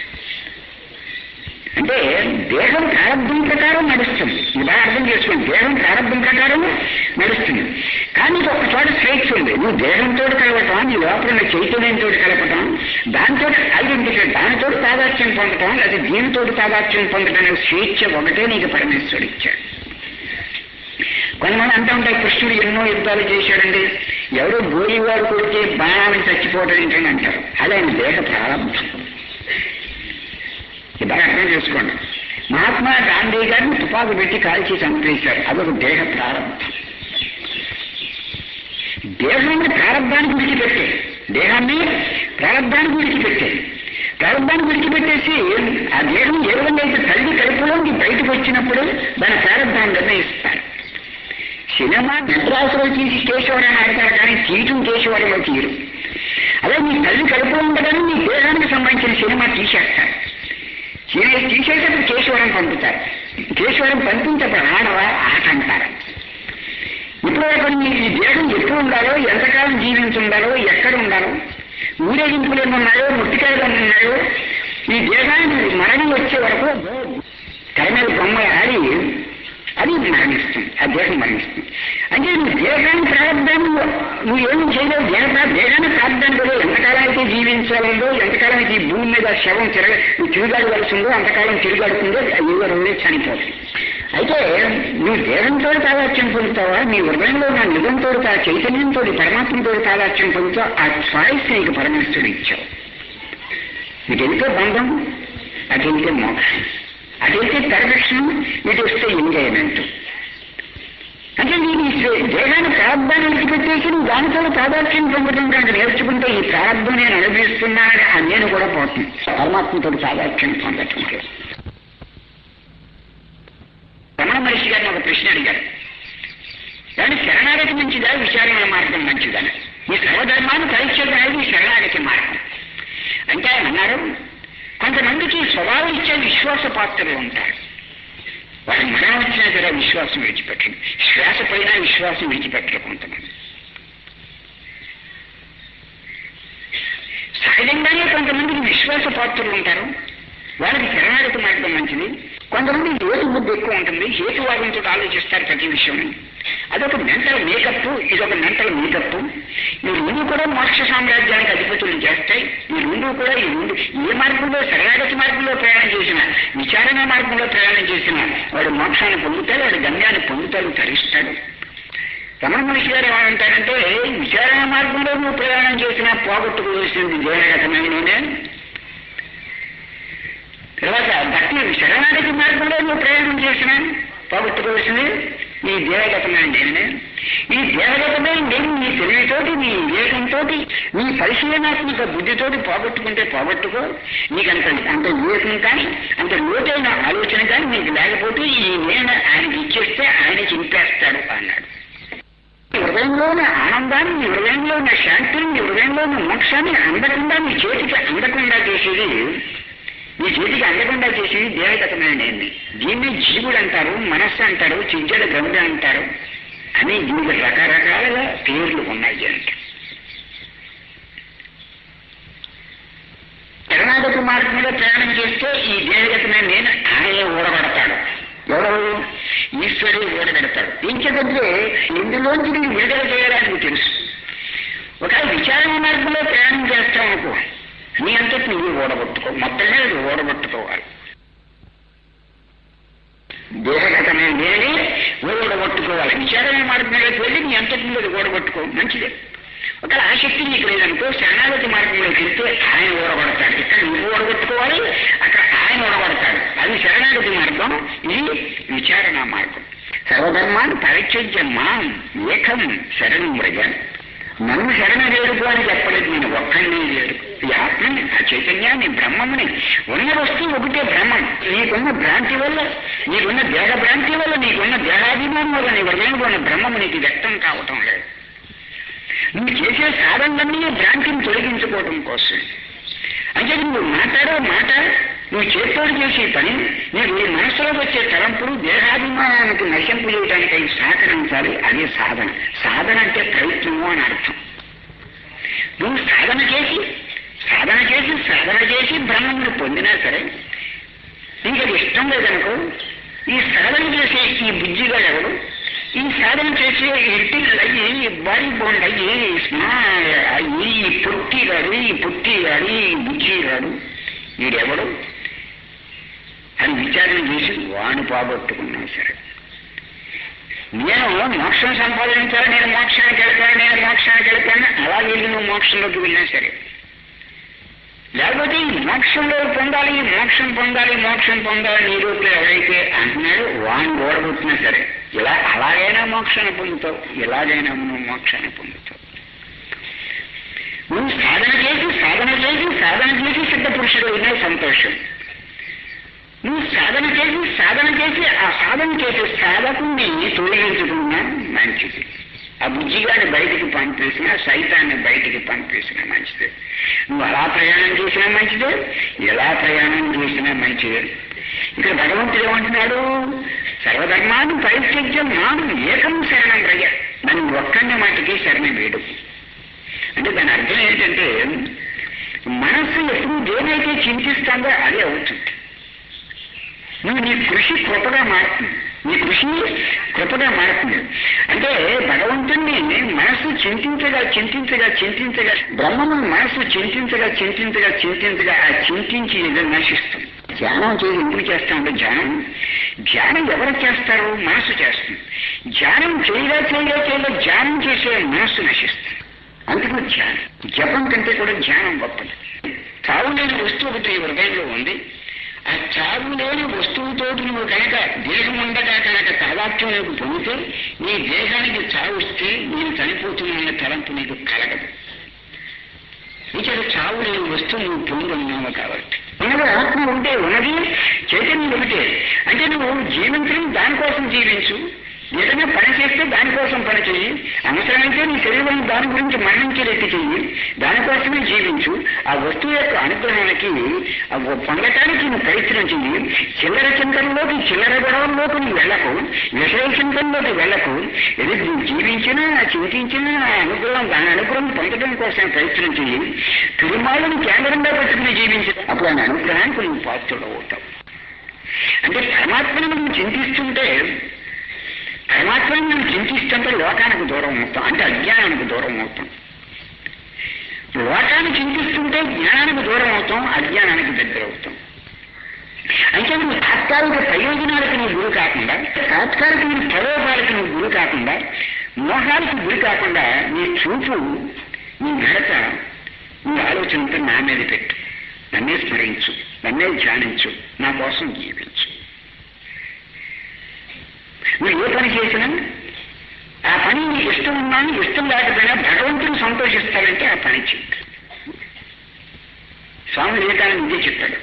అంటే దేహం ప్రారంభం ప్రకారం నడుస్తుంది ఇలా అర్థం చేసుకోండి దేహం ప్రారంభం ప్రకారం నడుస్తుంది కానీ ఇది ఒక చోట స్ట్రైక్స్ ఉంది నువ్వు దేహంతో కలవటం నీ లోపల ఉన్న చైతన్యంతో కలపటం దాంతో ఐడెంటిఫై దానితో తాదాత్యం పొందటం లేదా దీనితో తాదాత్యం పొందటం అనే స్వేచ్ఛ ఒకటే నీకు పరమేశ్వరుడు ఇచ్చాడు కొంతమంది అంటూ ఉంటాయి కృష్ణుడు ఎన్నో యుద్ధాలు చేశాడండి ఎవరో గోలివాడు కొడితే బాణాలను చచ్చిపోవడం ఏంటని అంటారు అదే ఆయన దేహ ప్రారంభం ఇది బాగా అర్థం చేసుకోండి మహాత్మా గాంధీ గారిని తుపాకు పెట్టి కాల్చి చంపేశారు అదొక దేహ ప్రారంభం దేహాన్ని ప్రారంభానికి విడిచిపెట్టే దేహాన్ని ప్రారంభానికి విడిచిపెట్టే ప్రారంభానికి విడిచిపెట్టేసి ఆ దేహం ఏ విధంగా అయితే తల్లి కడుపులోకి బయటకు వచ్చినప్పుడు దాని ప్రారంభాన్ని నిర్ణయిస్తారు సినిమా మెడ్రాసులో తీసి కేశవరాన్ని ఆడతారు కానీ తీయటం కేశవరంలో తీయరు అదే మీ తల్లి కడుపులో ఉండగానే మీ దేహానికి సంబంధించిన సినిమా తీసేస్తారు సినిమా తీసేటప్పుడు కేశవరం పంపుతారు కేశవరం పంపించప్పుడు ఆడవా ఆట అంటారు ఇప్పుడు అక్కడ మీ ఈ దేహం ఎప్పుడు ఉండాలో ఎంతకాలం జీవించుండాలో ఎక్కడ ఉండాలో ఊరేగింపులు ఏమి ఉన్నాయో ముట్టికాయలు ఏమి ఉన్నాయో ఈ దేహానికి మరణం వచ్చే వరకు తెర మీద బొమ్మ ఆడి అది మరణిస్తుంది ఆ దేహం మరణిస్తుంది అంటే నువ్వు దేహాన్ని ప్రారంభాన్ని నువ్వు ఏమి చేయలేవు దేహ దేహాన్ని ప్రారంభాన్ని కూడా ఎంతకాలం అయితే జీవించాలందో ఎంతకాలం అయితే ఈ భూమి మీద శవం తిరగ నువ్వు తిరుగాడవలసిందో అంతకాలం తిరుగాడుతుందో ఏదో రోజే చనిపోతుంది అయితే నువ్వు దేహంతో తాదాత్యం పొందుతావా నీ హృదయంలో నా నిజంతో ఆ చైతన్యంతో పరమాత్మతో తాదాత్యం పొందుతావు ఆ చాయిస్ నీకు పరమేశ్వరుడు ఇచ్చావు నీకు వెళ్తే బంధం అటు వెళ్తే మోక్షం అటు వెళ్తే పరదక్షిణం ఇటు వస్తే ఎంజాయ్మెంట్ అంటే నేను ఈ శ్రే- దేహాన్ని ప్రారంభాన్ని విడిచిపెట్టేసి నువ్వు దానితో తాదాత్యం పొందడం కనుక నేర్చుకుంటే ఈ ప్రారంభం నేను అనుభవిస్తున్నానని ఆ నేను కూడా పోతుంది పరమాత్మతో తాదాత్యం పొందటం వల్ల రమణ మహర్షి గారిని ఒక ప్రశ్న అడిగారు కానీ శరణాగతి మంచిదా విచారణ మార్గం మంచిదా ఈ సర్వధర్మాన్ని పరిచ్ఛేదం అనేది ఈ శరణాగతి మార్గం అంటే ఆయన అన్నారు కొంతమందికి స్వభావం ఇచ్చే విశ్వాస పాత్రలు ఉంటారు వారి మరణం వచ్చినా సరే విశ్వాసం విడిచిపెట్టండి శ్వాస పైన విశ్వాసం విడిచిపెట్టరు కొంతమంది సహజంగానే కొంతమందికి విశ్వాస పాత్రలు ఉంటారు వాళ్ళకి శరణాగతి మార్గం మంచిది కొంతమంది హేతు బుద్ధి ఎక్కువ ఉంటుంది హేతువాదంతో ఆలోచిస్తారు ప్రతి విషయం అదొక మెంటల్ మేకప్ ఇదొక మెంటల్ మేకప్ ఈ రెండు కూడా మోక్ష సామ్రాజ్యానికి అధిపతులు చేస్తాయి ఈ రెండు కూడా ఈ రెండు ఏ మార్గంలో శరణాగతి మార్గంలో ప్రయాణం చేసినా విచారణ మార్గంలో ప్రయాణం చేసినా వాడు మోక్షాన్ని పొందుతాడు వాడు గమ్యాన్ని పొందుతాడు తరిస్తాడు రమణ మహర్షి గారు ఏమంటారంటే విచారణ మార్గంలో నువ్వు ప్రయాణం చేసినా పోగొట్టుకోవాల్సింది దేహగతమైననే తర్వాత భక్తి శరణాగతి మార్గంలో నువ్వు ప్రయాణం చేసినా పోగొట్టుకోవాల్సింది ఈ దేహగతమైన నేనే ఈ దేహగతమైన నేను నీ తెలివితోటి నీ వివేకంతో నీ పరిశీలనాత్మక బుద్ధితోటి పోగొట్టుకుంటే పోగొట్టుకో నీకు అంత అంత వివేకం కానీ అంత లోతైన ఆలోచన కానీ నీకు లేకపోతే ఈ నేను ఆయనకి ఇచ్చేస్తే ఆయన చింపేస్తాడు అన్నాడు నీ హృదయంలో ఉన్న ఆనందాన్ని నీ హృదయంలో ఉన్న శాంతిని నీ హృదయంలో ఉన్న మోక్షాన్ని అందకుండా నీ చేతికి అందకుండా చేసేది నీ చేతికి అందకుండా చేసేది దేవగతమైనది దీన్ని జీవుడు అంటారు మనస్సు అంటారు చించడ గౌడ అంటారు అని దీనికి రకరకాలుగా పేర్లు ఉన్నాయి అంటే శరణాగతి మార్గంలో ప్రయాణం చేస్తే ఈ దేవగతమైన నేను ఆయనే ఊడబడతాడు ఎవరు ఈశ్వరుడు ఊడబెడతాడు ఇంకేదంటే ఇందులోంచి నీకు విడుదల చేయడానికి తెలుసు ఒక విచారణ మార్గంలో ప్రయాణం చేస్తాం అనుకో నీ అంతటి నువ్వు ఓడగొట్టుకో మొత్తం మీద నువ్వు ఓడగొట్టుకోవాలి దేహగతమైన నేనే ఓడగొట్టుకోవాలి విచారణ మార్గంలోకి వెళ్ళి నీ అంతటి మీద ఓడగొట్టుకో మంచిదే ఒకవేళ ఆసక్తి నీకు లేదనుకో శరణాగతి మార్గంలోకి వెళ్తే ఆయన ఓడగొడతాడు ఇక్కడ నువ్వు ఓడగొట్టుకోవాలి అక్కడ ఆయన ఓడగొడతాడు అది శరణాగతి మార్గం ఇది విచారణ మార్గం సర్వధర్మాన్ని పరిచర్య మాం ఏకం శరణం మృగ నన్ను శరణ వేడుకో అని చెప్పలేదు నేను ఒక్కడిని వేడుకు ఈ ఆత్మని ఆ చైతన్యాన్ని బ్రహ్మముని ఉన్న వస్తువు ఒకటే బ్రహ్మం నీకున్న భ్రాంతి వల్ల నీకున్న దేహ భ్రాంతి వల్ల నీకున్న దేహాభిమానం వల్ల నీ హృదయంలో ఉన్న బ్రహ్మము నీకు వ్యక్తం కావటం లేదు నువ్వు చేసే సాధనలన్నీ భ్రాంతిని తొలగించుకోవటం కోసం అంటే నువ్వు మాట్లాడే మాట నువ్వు చేతితోడు చేసే పని నీకు నీ మనసులోకి వచ్చే తలంపులు దేహాభిమానానికి నశింపు చేయడానికి అవి సహకరించాలి అదే సాధన సాధన అంటే ప్రయత్నము అని అర్థం నువ్వు సాధన చేసి సాధన చేసి సాధన చేసి బ్రహ్మమును పొందినా సరే నీకు అది ఇష్టం లేదనుకో ఈ సాధన చేసే ఈ బుద్ధిగా ఎవడు ఈ సాధన చేసే ఇంటిల్ అయ్యి బాడీ బోండ్ అయ్యి స్మాల్ అయ్యి ఈ పొట్టిగాడు ఈ పొట్టిగాడు ఈ బుజ్జిగాడు వీడెవడు అని విచారణ చేసి వాణి పోగొట్టుకున్నా సరే నేను మోక్షం సంపాదించాలి నేను మోక్షానికి వెళ్తాను నేను మోక్షానికి వెళ్తాను అలా వెళ్ళి నువ్వు మోక్షంలోకి వెళ్ళినా సరే లేకపోతే ఈ మోక్షంలో పొందాలి ఈ మోక్షం పొందాలి మోక్షం పొందాలి నీ రూపంలో ఎవరైతే అంటున్నాడో వాణ్ణి ఓడగొట్టినా సరే ఇలా అలాగైనా మోక్షాన్ని పొందుతావు ఇలాగైనా నువ్వు మోక్షాన్ని పొందుతావు నువ్వు సాధన చేసి సాధన చేసి సాధన చేసి సిద్ధ పురుషుడు అయినా సంతోషం నువ్వు సాధన చేసి సాధన చేసి ఆ సాధన చేసే సాధకుని తొలగించుకున్నా మంచిది ఆ బుజ్జిగాని బయటికి పంపేసిన సైతాన్ని బయటికి పంపేసిన మంచిదే నువ్వు అలా ప్రయాణం చేసినా మంచిదే ఎలా ప్రయాణం చేసినా మంచిదే ఇక్కడ భగవంతుడు ఏమంటున్నాడు సర్వధర్మాన్ని పరిత్యజ్యం మాను ఏకం శరణం రయ్య నన్ను ఒక్కడిని మాటికి శరణం వేడు అంటే దాని అర్థం ఏంటంటే మనస్సు ఎప్పుడు దేనైతే చింతిస్తుందో అదే అవుతుంది నువ్వు నీ కృషి కృపగా మారుతుంది నీ కృషి కృపగా మారుతుంది అంటే భగవంతుణ్ణి మనస్సు చింతించగా చింతించగా చింతించగా బ్రహ్మను మనస్సు చింతించగా చింతించగా చింతించగా ఆ చింతించి ఏదో నశిస్తుంది ధ్యానం చేసి ఎందుకు చేస్తామంటే ధ్యానం ధ్యానం ఎవరు చేస్తారు మనస్సు చేస్తుంది ధ్యానం చేయగా చేయగా చేయగా ధ్యానం చేసే మనస్సు నశిస్తుంది అందుకు ధ్యానం జపం కంటే కూడా ధ్యానం గొప్పది తావు లేని వస్తువు ఒకటి నీ హృదయంలో ఉంది ఆ చావు లేని వస్తువుతో నువ్వు కనుక దేహం ఉండగా కనుక తాదాత్యం నీకు పొందితే నీ దేహానికి చావు వస్తే నేను చనిపోతున్నాననే తలంపు నీకు కలగదు ఇక్కడ చావు లేని వస్తువు నువ్వు పొంది ఉన్నావు కాబట్టి ఉన్నది ఆత్మ ఉంటే ఉన్నది చైతన్యం ఒకటే అంటే నువ్వు జీవించడం దానికోసం జీవించు ఏదైనా పని చేస్తే దానికోసం పని చెయ్యి అవసరమైతే నీ శరీరం దాని గురించి మరణించేటట్టు చెయ్యి దానికోసమే జీవించు ఆ వస్తువు యొక్క అనుగ్రహానికి ఆ పొందటానికి నువ్వు ప్రయత్నం చెయ్యి చిల్లర చింతనలోకి చిల్లర గొడవల్లోకి నువ్వు వెళ్ళకు విషయ చింతనలోకి వెళ్ళకు ఇది నువ్వు జీవించినా చింతించినా ఆ అనుగ్రహం దాని అనుగ్రహం పొందడం కోసం ప్రయత్నం చెయ్యి తిరుమాలను కేంద్రంగా పెట్టుకుని జీవించు అప్పుడు ఆయన అనుగ్రహానికి నువ్వు పాత్రుడు అవుతావు అంటే పరమాత్మను మనం చింతిస్తుంటే పరమాత్మను మనం చింతిస్తుంటే లోకానికి దూరం అవుతాం అంటే అజ్ఞానానికి దూరం అవుతాం లోకాన్ని చింతిస్తుంటే జ్ఞానానికి దూరం అవుతాం అజ్ఞానానికి దగ్గర అవుతాం అంటే నువ్వు తాత్కాలిక ప్రయోజనాలకు నువ్వు గురి కాకుండా తాత్కాలిక ప్రయోగాలకు నువ్వు గురి కాకుండా మోహాలకు గురి కాకుండా నీ చూపు నీ నడత నీ ఆలోచనతో నా మీద పెట్టు నన్నే స్మరించు నన్నే ధ్యానించు నా కోసం జీవించు నువ్వు ఏ పని చేసినా ఆ పని నీకు ఇష్టం ఉన్నా ఇష్టం లేకపోయినా భగవంతుడు సంతోషిస్తాడంటే ఆ పని చెయ్యి స్వామి వివేకానంద ఇదే చెప్తాడు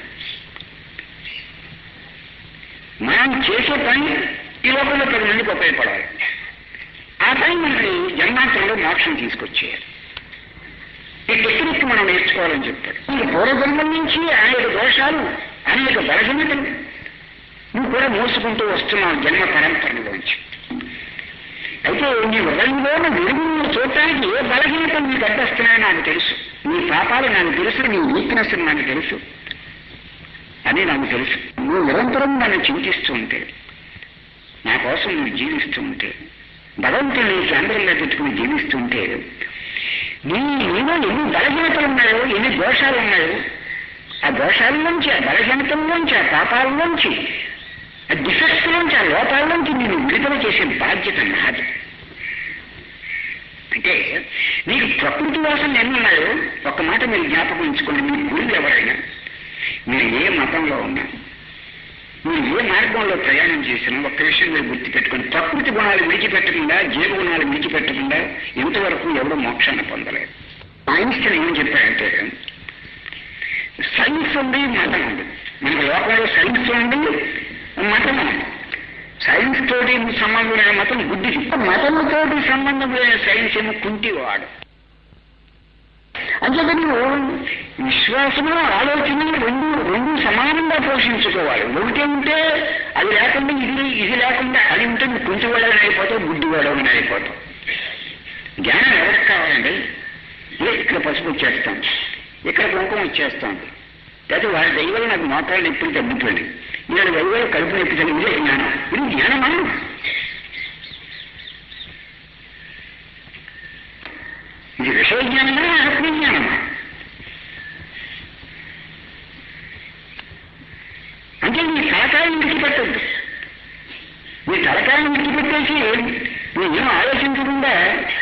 మనం చేసే పని ఈ లోకంలో పది మందికి ఉపయోగపడాలి ఆ పని మనకి జన్మాంతరంలో మోక్షం తీసుకొచ్చేయాలి ఈ టెక్నిక్ మనం నేర్చుకోవాలని చెప్తాడు ఈ పూర్వజన్మల నుంచి అనేక దోషాలు అనేక బలహీనతలు నువ్వు కూడా మోసుకుంటూ వస్తున్నావు జన్మ పరంపరలోంచి అయితే నీ హృదయంలో వెలుగును చూడటానికి ఏ బలహీనతలు నీకు అడ్డొస్తున్నాయో నాకు తెలుసు నీ పాపాలు నాకు తెలుసు నీ వీక్నెస్ నాకు తెలుసు అని నాకు తెలుసు నువ్వు నిరంతరం నన్ను చింతిస్తూ ఉంటే నా కోసం నువ్వు జీవిస్తూ ఉంటే భగవంతుని నీ కేంద్రంలో పెట్టుకుని జీవిస్తుంటే నీ నీలో ఎన్ని బలహీనతలు ఉన్నాయో ఎన్ని దోషాలు ఉన్నాయో ఆ దోషాల నుంచి ఆ బలహీనతల నుంచి ఆ పాపాల నుంచి ఆ డిఫెక్ట్స్ నుంచి ఆ లోపాల నుంచి నేను విడుదల చేసే బాధ్యత నాది అంటే నీకు ప్రకృతి వాసన ఎన్ని ఉన్నాయో ఒక మాట మీరు జ్ఞాపకం ఉంచుకోండి మీ గురువు ఎవరైనా మీరు ఏ మతంలో ఉన్నా మీరు ఏ మార్గంలో ప్రయాణం చేసినా ఒక్క విషయం మీరు గుర్తుపెట్టుకోండి ప్రకృతి గుణాలు విడిచిపెట్టకుండా జీవ గుణాలు విడిచిపెట్టకుండా ఇంతవరకు ఎవడో మోక్షాన్ని పొందలేదు ఐన్స్టైన్ ఏం చెప్పాడంటే సైన్స్ ఉంది మతం ఉంది మనకు లోకంలో సైన్స్ ఉంది మతం ఉంది సైన్స్ తోటి సంబంధం లేని మతం గుడ్డిది మతంతోటి సంబంధం లేని సైన్స్ ఏమో కుంటివాడు అంచేత నువ్వు విశ్వాసము ఆలోచన రెండు రెండు సమానంగా పోషించుకోవాలి ఒకటి ఉంటే అది లేకుండా ఇది ఇది లేకుండా అది ఉంటే నువ్వు కుంటివాడని అయిపోతావు గుడ్డివాడని అయిపోతావు జ్ఞానం ఎవరికి కావాలండి ఏ ఇక్కడ పసుపు వచ్చేస్తాం ఇక్కడ కుంకుమ వచ్చేస్తాం అయితే వారి దైవాలు నాకు మోకాళ్ళు ఎప్పుడు తగ్గిపోయింది వీళ్ళ దైవాలు కడుపు నొప్పి తగ్గి ఇదే జ్ఞానం ఇది జ్ఞానమా ఇది విషయ జ్ఞానమా ఆత్మజ్ఞానమా అంటే నీ తలకాయని విడిచిపెట్టద్దు నీ తలకాయని విడిచిపెట్టేసి నువ్వేం ఆలోచించకుండా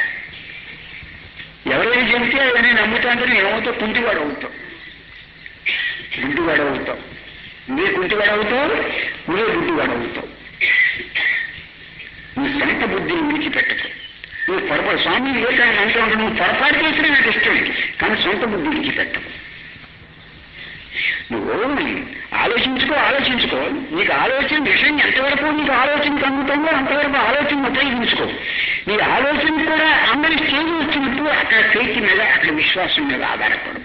ఎవరైనా చెబితే అవన్నీ నమ్ముతా అంటే నేను ఏమవుతావు కుంటివాడు అవుతావు గుడ్డివాడు అవుతావు నీ కుంటివాడు అవుతావు నువ్వే గుడ్డివాడు అవుతావు నీ సొంత బుద్ధిని విడిచిపెట్టకు నువ్వు పొరపాటు స్వామి వివేకానంద అంటూ ఉంటే నువ్వు పొరపాటు చేసినా నాకు ఇష్టం కానీ సొంత బుద్ధి విడిచిపెట్టవు నువ్వు ఆలోచించుకో ఆలోచించుకో నీకు ఆలోచన విషయం ఎంతవరకు నీకు ఆలోచన అందుతుందో అంతవరకు ఆలోచన ఉపయోగించుకో నీ ఆలోచన కూడా అందరి స్టేజ్ వచ్చినప్పుడు అక్కడ ఫెయిత్ మీద అక్కడ విశ్వాసం మీద ఆధారపడు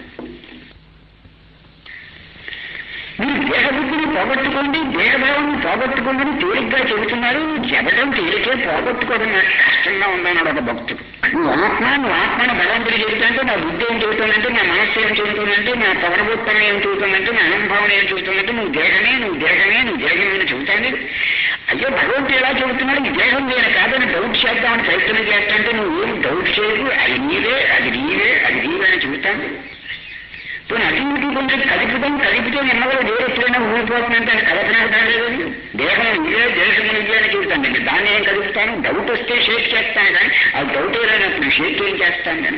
మీరు దేహబుద్ధిని పోగొట్టుకోండి దేహభావాన్ని పోగొట్టుకోండి అని తేలిగ్గా చెబుతున్నారు జగడం తేలికే పోగొట్టుకోవడం నాకు కష్టంగా ఉందన్నాడు ఒక భక్తుడు నువ్వు ఆత్మ నువ్వు ఆత్మను భగవంతుడు చెబుతుంటే నా బుద్ధి ఏం చెబుతుందంటే నా మనస్సు ఏం చెబుతుందంటే నా పవనభూత్వం ఏం చెబుతుందంటే నా అనుభవం ఏం చెబుతుందంటే నువ్వు దేహమే నువ్వు దేహమే నువ్వు దేహమే అని చెబుతాను అయ్యో భగవంతుడు ఎలా చెబుతున్నాడు ఈ దేహం నేను కాదని డౌట్ చేద్దామని ప్రయత్నం చేస్తాంటే నువ్వు ఏం డౌట్ చేయకు అది నీవే అది నీవే అది నీవే అని చెబుతాను పోనీ అటు ఇటు కొంచెం కలుపుతాం కలిపితే నిన్నవల్ల వేరే ఎప్పుడైనా ఊడిపోతుందంటే అది కలపనవడం లేదు దేహం ఇదే దేశం ఇదే అని చెబుతాను దాన్ని ఏం కలుపుతాను డౌట్ వస్తే షేక్ చేస్తాను కానీ ఆ డౌట్ ఏదైనప్పుడు షేక్ ఏం చేస్తాను నేను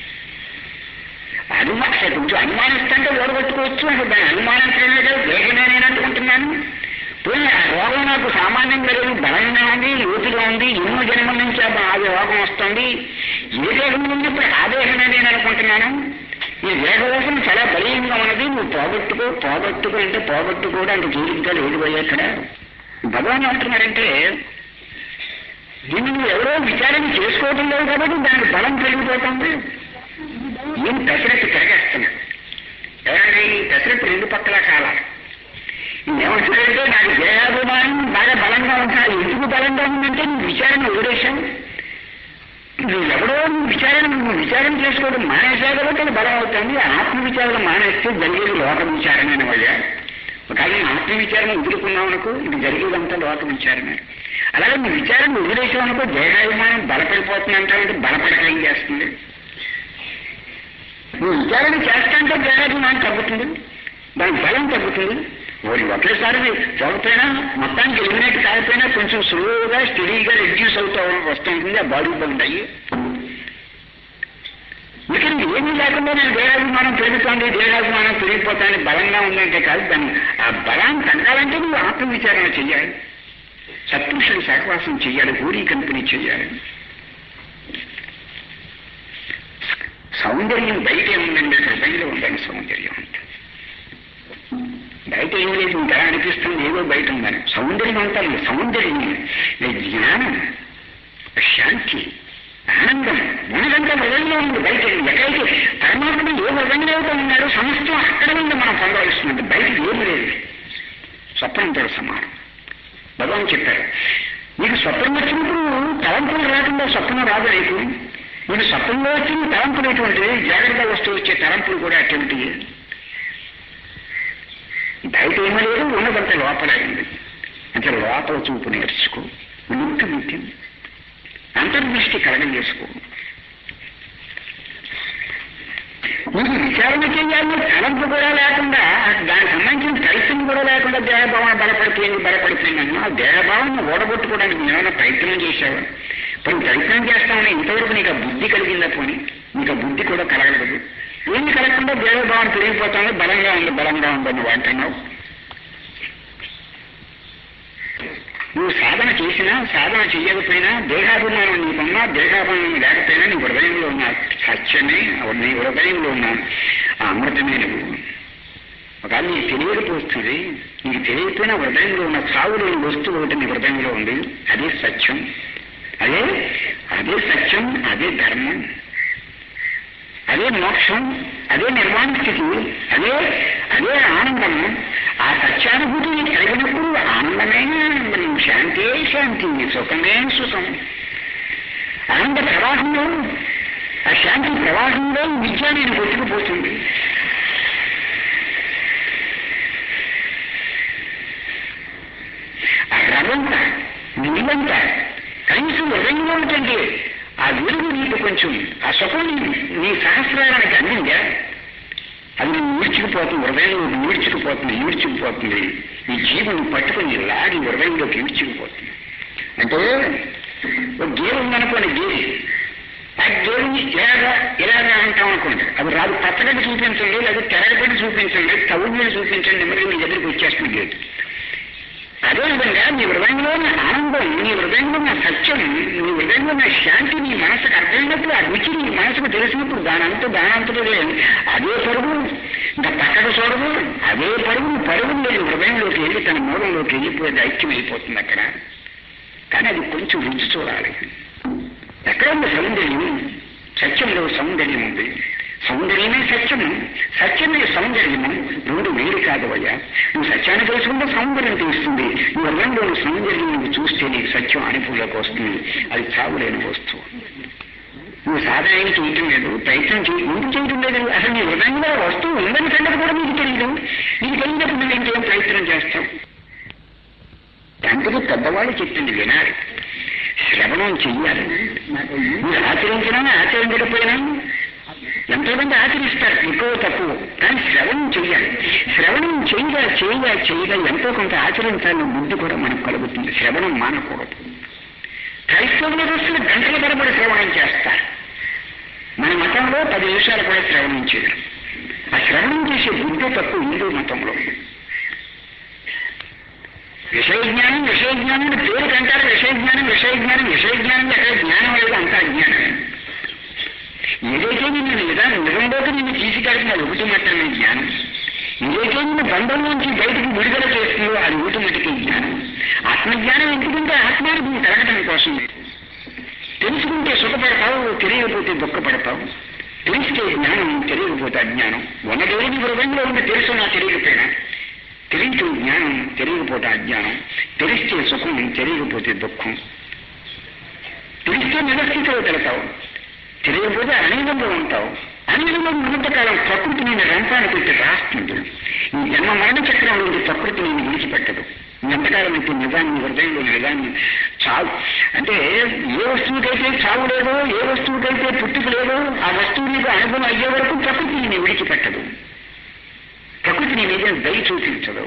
అనుమాన కొంచెం అనుమానిస్తుంటే ఓడగొట్టుకోవచ్చు అసలు దాన్ని అనుమానించడమే కదా దేశమే నేను అనుకుంటున్నాను పోనీ ఆ రోగం నాకు సామాన్యంగా లేదు బలంగా ఉంది లోతుగా ఉంది ఎన్నో జన్మల నుంచి ఆ రోగం వస్తుంది ఏ దేహం ఉన్నప్పుడు ఆ దేశమే నేను అనుకుంటున్నాను ఈ దేహదోషం చాలా బలీయంగా ఉన్నది నువ్వు పోగొట్టుకో పోగొట్టుకో అంటే పోగొట్టుకోవడం అంత తేలిగ్గా లేదు పోయి అక్కడ భగవాన్ అంటున్నారంటే దీన్ని నువ్వు ఎవరో విచారణ చేసుకోవడం లేదు కాబట్టి దాని బలం పెరిగిపోతుంది ఏం పెసరట్టు తిరగేస్తున్నా ఏమంటే ఈ పెసరట్టు రెండు పక్కల కాలాలి ఏమంటాడంటే నాకు దేహాభిమానం బాగా బలంగా ఉంటాయి ఎందుకు బలంగా ఉందంటే నువ్వు విచారణ వదిలేశావు నువ్వు ఎవడో నువ్వు విచారణ నువ్వు విచారణ చేసుకోవడం మానేసా కాబట్టి అది బలం అవుతుంది ఆత్మ విచారణ మానేస్తే జరిగేది లోక విచారణ అని వల్ల ఒకవేళ నువ్వు ఆత్మ విచారణ వదులుకున్నావు అనుకో ఇది జరిగేదంతా లోక విచారణ అలాగే నువ్వు విచారణ వదిలేసావు అనుకో దేహాభిమానం బలపడిపోతుందంటే బలపడక ఏం చేస్తుంది నువ్వు విచారణ చేస్తాంటే దేహాభిమానం తగ్గుతుంది దాని బలం తగ్గుతుంది ఓడి ఒకేసారి చూడకపోయినా మొత్తానికి ఎలిమినేట్ కాకపోయినా కొంచెం స్లోగా స్టడీగా రెడ్యూస్ అవుతూ వస్తుంటుంది ఆ బాడీ బాగుంటాయి ఇక్కడ ఏమీ లేకుండా నేను దేహాభిమానం పెరుగుతోంది దేహాభిమానం పెరిగిపోతాను బలంగా ఉందంటే కాదు దాన్ని ఆ బలాన్ని తగ్గాలంటే నువ్వు ఆత్మవిచారణ చెయ్యాలి సత్పురుషుడు సహవాసం చెయ్యాలి హూరీ కంపెనీ చెయ్యాలి సౌందర్యం బయట ఏముందండి హృదయంలో ఉందని సౌందర్యం అంటే బయట ఏం లేదు ఇంకా అనిపిస్తుంది ఏదో బయట ఉందని సౌందర్యం అంటారు సౌందర్యం లేదు జ్ఞానం శాంతి ఆనందం ఉన్నదంతా హృదయంలో ఉంది బయట ఎక్కడైతే పరమాత్మ ఏ హృదయంలో అయితే ఉన్నాడో సమస్తం అక్కడ ఉంది మనం పొందవలసింది బయట ఏమి లేదు స్వప్నంతో సమానం భగవాన్ చెప్పారు నీకు స్వప్నం వచ్చినప్పుడు తలంపులు రాకుండా స్వప్నం రాదు నీకు నీకు స్వప్నంలో వచ్చిన తలంపులు ఎటువంటివి జాగ్రత్త వస్తువు వచ్చే తలంపులు కూడా అటువంటివి బయట ఏమీ లేదు ఉన్నదంతా లోపల ఉంది అంటే లోపల చూపు నేర్చుకో ముక్తి ముఖ్యం అంతర్దృష్టి కలగం చేసుకో నీకు విచారణ చేయాలి తలంపు కూడా లేకుండా దానికి సంబంధించిన ప్రయత్నం కూడా లేకుండా దేహభావం బలపడిపోయింది బలపడిపోయింది అన్నా ఆ దేహభావాన్ని ఓడగొట్టుకోవడానికి ఏమైనా ప్రయత్నం చేశావా ఇప్పుడు ప్రయత్నం చేస్తామని ఇంతవరకు నీకు ఆ బుద్ధి కలిగిందా పోని నీకు ఆ బుద్ధి కూడా కలగదు ఏమి కలగకుండా దేహభావం పెరిగిపోతాను బలంగా ఉంది బలంగా ఉందని అంటున్నావు నువ్వు సాధన చేసినా సాధన చేయకపోయినా దేహాభిమానం నీకున్నా దేహాభిమానం లేకపోయినా నీ హృదయంలో ఉన్న సత్యమే నీ హృదయంలో ఉన్న ఆ అమృతమే నువ్వు ఒకవేళ నీకు తెలియకపోతుంది నీకు తెలియకపోయినా హృదయంలో ఉన్న చావు లేని వస్తువు ఒకటి నీ హృదయంలో ఉంది అదే సత్యం అదే అదే సత్యం అదే ధర్మం అదే మోక్షం అదే నిర్మాణ స్థితి అదే అదే ఆనందము ఆ సత్యానుభూతి నీకు కలిగినప్పుడు ఆనందమే ఆనందం శాంతే శాంతి సుఖమే సుఖం ఆనంద ప్రవాహంలో ఆ శాంతి ప్రవాహంలో విద్య నేను కొట్టుకుపోతుంది ఆ రవంత నీళ్ళంత కనీసం హృదయంలో ఉంటుంది ఆ వెలుగు నీకు కొంచెం ఆ సుఖం నీ- నీ సహస్రానికి అందిందా అది నువ్వు ఈడ్చుకుపోతుంది హృదయంలోకి ఈడ్చుకుపోతుంది ఈడ్చుకుపోతుంది ఈ జీవుని పట్టుకుని లాగి హృదయంలోకి ఈడ్చుకుపోతుంది అంటే ఒక గేరు ఉందనుకోండి గేరి ఆ గేరుని ఇలాగా ఇలాగా అంటాం అనుకోండి అది రాదు పచ్చగడ్డి చూపించండి లేదా తెరగడ్డి చూపించండి తవ్వు మీద చూపించండి నెమ్మదిగా మీ దగ్గరికి వచ్చేస్తుంది గేరు అదేవిధంగా నీ హృదయంలో ఉన్న ఆనందం నీ హృదయంలో ఉన్న సత్యం నీ హృదయంలో ఉన్న శాంతి నీ మనసుకు అర్థమైనప్పుడు ఆ రుచి నీ మనసుకు తెలిసినప్పుడు దానంతా దానంతటే అదే పరుగు ఇంకా పక్కకు చూడదు అదే పరుగు పరుగు లేదు హృదయంలోకి వెళ్ళి తన మూలంలోకి వెళ్ళిపోయేది ఐక్యం అయిపోతుంది అక్కడ కానీ అది కొంచెం రుచి చూడాలి ఎక్కడ ఉంది సౌందర్యం సత్యంలో సౌందర్యం ఉంది సౌందర్యమే సత్యము సత్యమే సౌందర్యము రెండు వేరు కాదు అయ్యా నువ్వు సత్యాన్ని తెలుసుకుంటే సౌందర్యం తెలుస్తుంది నువ్వు హృదయంలో ఉన్న సౌందర్యం నువ్వు చూస్తే నీకు సత్యం అనుభవంలోకి వస్తుంది అది చావులేని వస్తువు నువ్వు సాధన ఏమి చేయటం లేదు ప్రయత్నం చేయ ఎందుకు చేయటం లేదు అసలు నీ హృదయంలో వస్తువు ఉందని సంగతి కూడా నీకు తెలియదు నీకు తెలియనప్పుడు నువ్వు ఇంకేం ప్రయత్నం చేస్తావు అందుకు పెద్దవాళ్ళు చెప్పింది వినాలి శ్రవణం చెయ్యాలి మీరు ఆచరించినా ఆచరించకపోయినా ఎంతోమంది ఆచరిస్తారు ఎక్కువ తక్కువ కానీ శ్రవణం చెయ్యాలి శ్రవణం చేయగా చేయగా చేయగా ఎంతో కొంత ఆచరించాలని బుద్ధి కూడా మనకు కలుగుతుంది శ్రవణం మానకూడదు క్రైస్తవుల దృష్టిలో గంటల తరబడి శ్రవణం చేస్తారు మన మతంలో పది నిమిషాలు కూడా శ్రవణం చేయరు ఆ శ్రవణం చేసే బుద్ధి తక్కువ హిందూ మతంలో విషయ జ్ఞానం విషయ జ్ఞానం పేరుకి అంటారు విషయ జ్ఞానం విషయ జ్ఞానం విషయ జ్ఞానం ఎక్కడ జ్ఞానం లేదు అంతా అజ్ఞానం ఏదైతే నిన్ను నిజా నిజంలోకి నిన్ను తీసుకెళ్తున్నా ఒకటి మట్టమే జ్ఞానం ఏదైతే నిన్ను బంధం నుంచి బయటకు విడుదల చేస్తుందో అది ఒకటి మట్టుకే జ్ఞానం ఆత్మజ్ఞానం ఎందుకంటే ఆత్మానుభవం కలగడం కోసం తెలుసుకుంటే సుఖపడతావు తెలియకపోతే దుఃఖపడతావు తెలిస్తే జ్ఞానం తెలియకపోతే అజ్ఞానం ఉన్నదేవి హృదయంలో ఉంది తెలుసు నా తెలియకపోయినా తెలియదు జ్ఞానం తెలియకపోతే అజ్ఞానం తెలిస్తే సుఖం తెలియకపోతే దుఃఖం తెలిస్తే నిరస్థితిలో తెలుతావు తెలియకపోతే అనేకంలో ఉంటావు అనేకంలో ఉన్నంతకాలం ప్రకృతి నేను రంపాన్ని పెట్టి రాస్తుంది ఈ జన్మ మరణ చక్రం నుంచి ప్రకృతి నేను విడిచిపెట్టదు ఎంతకాలం ఇప్పుడు నిజాన్ని హృదయంలో నిజాన్ని చావు అంటే ఏ వస్తువుకైతే చావు లేదో ఏ వస్తువుకైతే పుట్టుక లేదో ఆ వస్తువు నీకు అనుభవం అయ్యే వరకు ప్రకృతి నేను విడిచిపెట్టదు ప్రకృతి నీ మీద దయ చూపించదు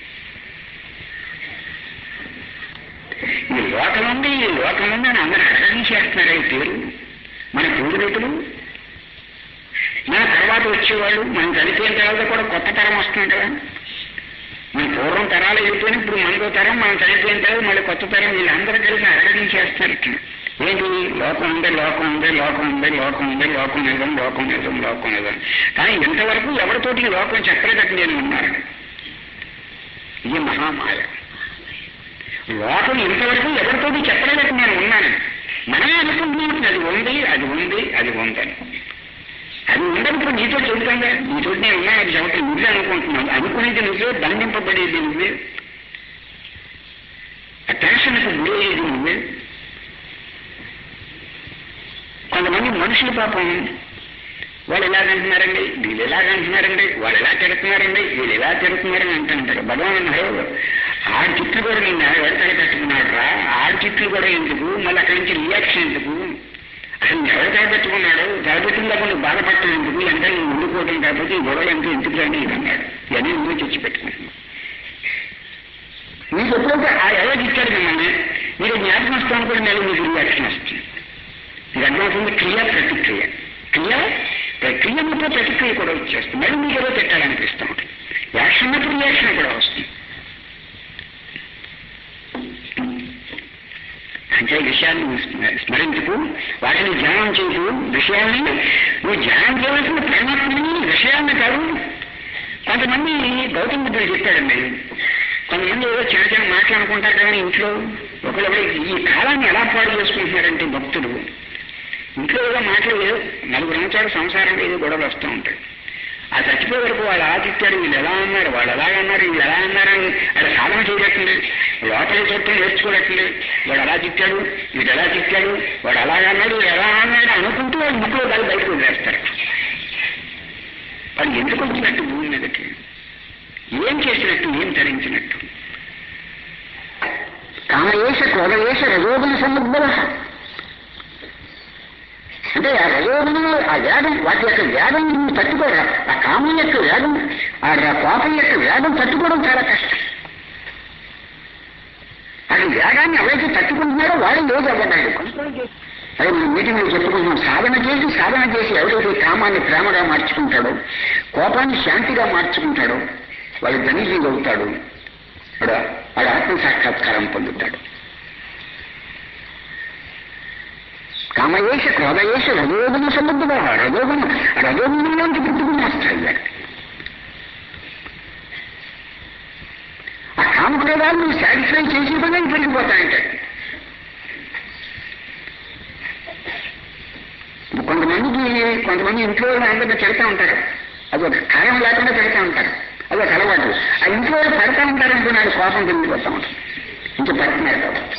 ఈ లోకం ఉంది ఈ లోకం ఉంది అని అందరూ అడగనించేస్తున్నారా ఈ పేరు మన పూర్వీకులు మన తర్వాత వచ్చేవాళ్ళు మనం చనిపోయిన తర్వాత కూడా కొత్త తరం వస్తుంది కదా మన పూర్వం తరాలు వెళ్ళిపోయిన ఇప్పుడు మనకో తరం మనం చనిపోయిన తర్వాత మళ్ళీ కొత్త తరం వీళ్ళందరూ కలిసి అడగనించేస్తున్నారు ఇక్కడ. ఏంటి లోకం ఉంది లోకం ఉంది లోకం ఉంది లోకం ఉంది లోకం నిజం లోకం నిజం లోకం నిజం కానీ ఇంతవరకు ఎవరితోటి ఈ లోకం చెప్పలేదట నేను ఉన్నారండి ఇది మహామాయ లోకం ఇంతవరకు ఎవరితోటి చెప్పలేదట నేను ఉన్నాను మనమే అనుకుంటున్నాం అది ఉంది అది ఉంది అది ఉందని అది ఉండప్పుడు నీతో చెబుతాగా నీతో నేను ఉన్నాను అది చెబుతాను నువ్వే అనుకుంటున్నావు అనుకునేది నువ్వే దండింపబడేది నువ్వే ఆ టెన్షన్కు గురయ్యేది నువ్వే కొంతమంది మనుషులు పాపం వాళ్ళు ఎలాగంటున్నారండి వీళ్ళు ఎలాగంటున్నారండి వాళ్ళు ఎలా తిడుతున్నారండి వీళ్ళు ఎలా తిడుతున్నారని అంటుంటారు భగవాన్ అన్నారు ఆడి చిట్లు కూడా నేను ఎవరికై పెట్టుకున్నాడు రా ఆడి చిట్లు కూడా ఎందుకు మళ్ళీ అక్కడి నుంచి రియాక్షన్ ఎందుకు అసలు ఎవరికై పెట్టుకున్నాడు తలపెట్టిన దగ్గర నువ్వు బాధపడటం ఎందుకు ఎంత నువ్వు ఉండిపోవడం కాకపోతే ఈ గొడవ ఎంత ఎందుకు రండి ఇది అన్నాడు ఇవన్నీ నువ్వు తెచ్చి పెట్టుకున్నాను మీకు ఎప్పుడైతే ఆ ఎలా ఇచ్చాడు మిమ్మల్ని మీరు జ్ఞాపకం వస్తాను కూడా మళ్ళీ మీకు రియాక్షన్ వస్తుంది ఇది అర్థమవుతుంది క్రియ ప్రతిక్రియ క్రియ ప్రక్రియ ఉన్నప్పుడు ప్రతిక్రియ కూడా వచ్చేస్తుంది మళ్ళీ మీకు ఏదో పెట్టాలనిపిస్తూ ఉంటుంది యాక్షన్ ఉన్నప్పుడు రియాక్షన్ కూడా వస్తుంది అంటే విషయాన్ని స్మ- స్మరించుకు వాటిని ధ్యానం చేయకు విషయాల్ని నువ్వు ధ్యానం చేయవలసిన పరమాత్మని విషయాన్ని కాదు కొంతమంది గౌతమ బుద్ధుడు చెప్పాడండి కొంతమంది ఏదో చిన్న చిన్న మాటలు అనుకుంటారు కానీ ఇంట్లో ఒకళ్ళు ఈ కాలాన్ని ఎలా పాడు చేసుకుంటున్నారంటే భక్తులు ఇంట్లో ఏదో మాటలు ఏదో నలుగురు నిమిషాలు సంసారంలో ఏదో గొడవలు వస్తూ ఉంటాయి ఆ చచ్చిపోయే వరకు వాళ్ళు అలా తిట్టాడు వీళ్ళు ఎలా అన్నారు వాళ్ళు ఎలా అన్నారు వీళ్ళు ఎలా అన్నారని అది సాధన చేయట్లేదు లోపల చూడటం నేర్చుకోవట్లేదు వాడు అలా తిట్టాడు వీడు ఎలా తిట్టాడు వాడు అలాగా అన్నాడు వీడు ఎలా అన్నాడు అనుకుంటూ వాళ్ళు ముక్కులో దాన్ని బయటకు వదిలేస్తారు వాళ్ళు ఎందుకు వచ్చినట్టు భూమి మీదకి ఏం చేసినట్టు ఏం తరించినట్టు కామయేష క్రోధయేష రజోగుణ సముద్ర అంటే ఆ రజోగుణంలో ఆ వేగం వాటి యొక్క వేగం నువ్వు తట్టుకోరా ఆ కామం యొక్క వేగం ఆ ర- కోపం యొక్క వేగం తట్టుకోవడం చాలా కష్టం అది వేగాన్ని ఎవరైతే తట్టుకుంటున్నారో వాడు ఏది అవ్వగలడు అదే మనం మీటింగ్లో చెప్పుకుంటున్నాం సాధన చేసి సాధన చేసి ఎవరైతే కామాన్ని ప్రేమగా మార్చుకుంటాడో కోపాన్ని శాంతిగా మార్చుకుంటాడో వాడు ధనిజీ అవుతాడు వాడు వాడు ఆత్మ సాక్షాత్కారం పొందుతాడు కామయేష క్రోధయేష రజోగుణ సముద్ర రజోగుణ రజోగుణంలోంచి పుట్టుకుని వస్తాయి వాడు. ఆ కామక్రోధాలు నువ్వు సాటిస్ఫై చేసి కూడా పెరిగిపోతాయంటాడు కొంతమందికి కొంతమంది ఇంట్లో వాళ్ళు అందరినీ తిడతా ఉంటారు అది ఒక కారణం లేకుండా తిడతా ఉంటారు అది ఒక అలవాటు ఆ ఇంట్లో వాళ్ళు పడతా ఉంటారు అనుకున్నాడు కోపం పెరిగిపోతా ఉంటారు ఇంక పడుతున్నారు కాబట్టి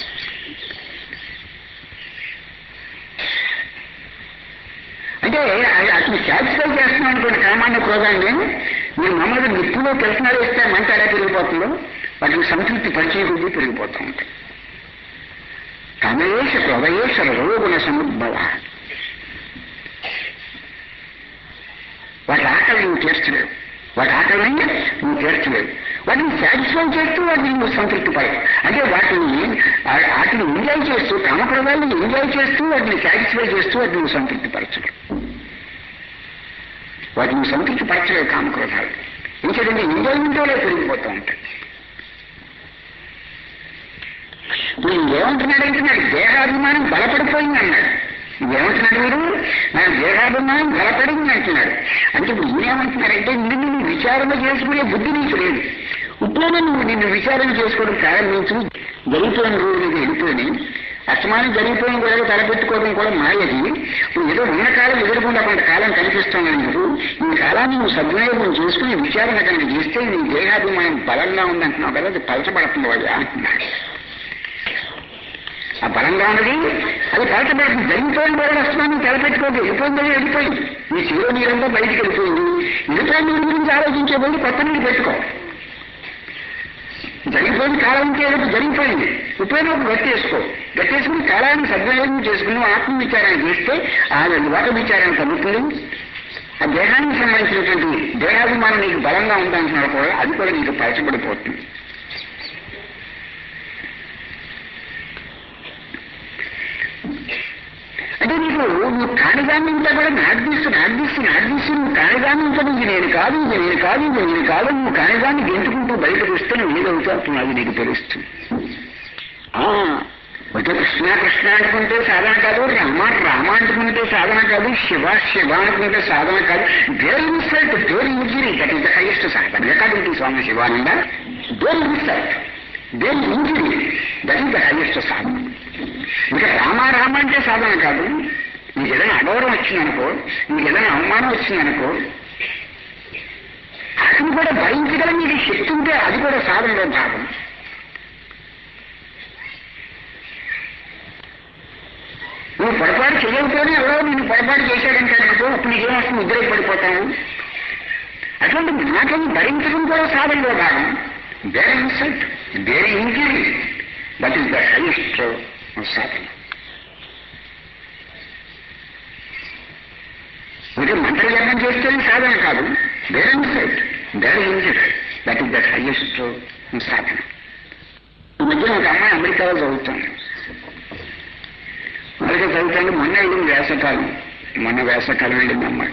అంటే అది అతను సాటిస్ఫై చేస్తున్నాం అనుకోండి కామాన్ని క్రోధాన్ని మీరు మామూలుగా నిప్పులో తెలిసినాడు ఇస్తే మంట ఎలా పెరిగిపోతుందో వాటిని సంతృప్తి పరిచయ కొద్దీ పెరిగిపోతూ ఉంటాయి కామయేష క్రోధయేష రజోగుణ సముద్భవ వాటి ఆకలి నువ్వు తీర్చలేవు వాటి ఆకలిని నువ్వు తీర్చలేవు వాటిని సాటిస్ఫై చేస్తూ వాటిని నువ్వు సంతృప్తి పడవు అంటే వాటిని ఆ- వాటిని ఎంజాయ్ చేస్తూ కామప్రదాలను ఎంజాయ్ చేస్తూ వాటిని సాటిస్ఫై చేస్తూ వాటిని నువ్వు సంతృప్తి పరచలేవు వాటిని నువ్వు సంతృప్తి పరచలేవు కామక్రోధాలు ఎందుకంటే ఎంజాయ్మెంటోలే పెరిగిపోతూ ఉంటాయి ఇప్పుడు ఏమంటున్నాడంటే నాకు దేహాభిమానం బలపడిపోయింది అన్నాడు ఏమంటున్నాడు మీరు నా దేహాభిమానం బలపడింది అంటున్నాడు అంటే ఇప్పుడు ఈయనేమంటున్నారంటే నిన్ను నువ్వు విచారణ చేసుకునే బుద్ధి నీకు లేదు ఇప్పుడే నువ్వు నిన్ను విచారణ చేసుకోవడం ప్రారంభించు జరిగిపోయిన రోజు నీకు వెళ్ళిపోయి అస్తమానం జరిగిపోయిన గొడవ తలపెట్టుకోవడం కూడా మాయది నువ్వు ఏదో ఉన్న కాలం ఎదురుకుండా కొంత కాలం కనిపిస్తున్నాను నువ్వు ఈ కాలాన్ని నువ్వు సద్వినియోగం చేసుకుని విచారణ కనుక చేస్తే నీ దేహాభిమానం బలంగా ఉందంటున్నావు కదా అది పలచబడుతుంది వాళ్ళు అంటున్నాడు ఆ బలంగా ఉన్నది అది పలచబడుతుంది జరిగిపోయిన గొడవ అస్తమానం తలపెట్టుకోదు వెళ్ళిపోయిందో వెళ్ళిపోయింది నీ చెరువు నీరంతా బయటికి వెళ్ళిపోయింది వెళ్ళిపోయిన నీరు గురించి ఆలోచించే బదులు కొత్త నీరు పెట్టుకో జరిగిపోయిన కాలం ఇంకేదో జరిగిపోయింది ఉపయోగం ఒక గట్టేసుకో గట్టేసుకుని కాలాన్ని సద్వినియోగం చేసుకుని ఆత్మ విచారణ చేస్తే ఆ లోక విచారణ తగ్గుతుంది ఆ దేహానికి సంబంధించినటువంటి దేహాభిమానం నీకు బలంగా ఉందంటున్నారు కూడా అది కూడా నీకు పరచబడిపోతుంది అంటే నీకు నువ్వు కానిదాన్ని ఇంత కూడా నాటిస్తూ నాటిస్తూ నాటిస్తూ నువ్వు కానిదాన్ని ఇంత ఇది నేను కాదు ఇది నేను కాదు ఇది నేను కాదు నువ్వు కానిదాన్ని గెంటుకుంటూ బయటకు వస్తే నువ్వు ఏదవుతావు అది నీకు తెలుస్తుంది ఆ, ఒక కృష్ణ కృష్ణ అనుకుంటే సాధన కాదు రామ రామ అనుకుంటే సాధన కాదు శివ శివ అనుకుంటే సాధన కాదు where insult where injury that is the highest sadhana ఎక్కడుంది Swami Sivananda where insult where injury that is the highest sadhana ఇంకా రామ రామ అంటే సాధన కాదు నీకు ఏదైనా అగౌరవం వచ్చిందనుకో నీకు ఏదైనా అవమానం వచ్చిందనుకో అతను కూడా భరించగల నీకు శక్తి ఉంటే అది కూడా సాధనలో భాగం నువ్వు పొరపాటు చేయకపోతే ఎవరో నేను పొరపాటు చేశాడంటే అనుకో అప్పుడు నీకేమొస్తుంది నిద్ర పడిపోతాను అటువంటి మాటలను భరించడం కూడా సాధనలో భాగం where insult where injury that is the highest sadhana అంటే మంత్రజపం చేస్తే సాధన కాదు where insult where injury that is the highest sadhana ఈ మధ్య ఒక అమ్మాయి అమెరికాలో చదువుతుంది అమెరికా చదువుతాను మొన్న వెళ్ళింది వేసవకాలం మొన్న వేసవకాలం వెళ్ళింది అమ్మాయి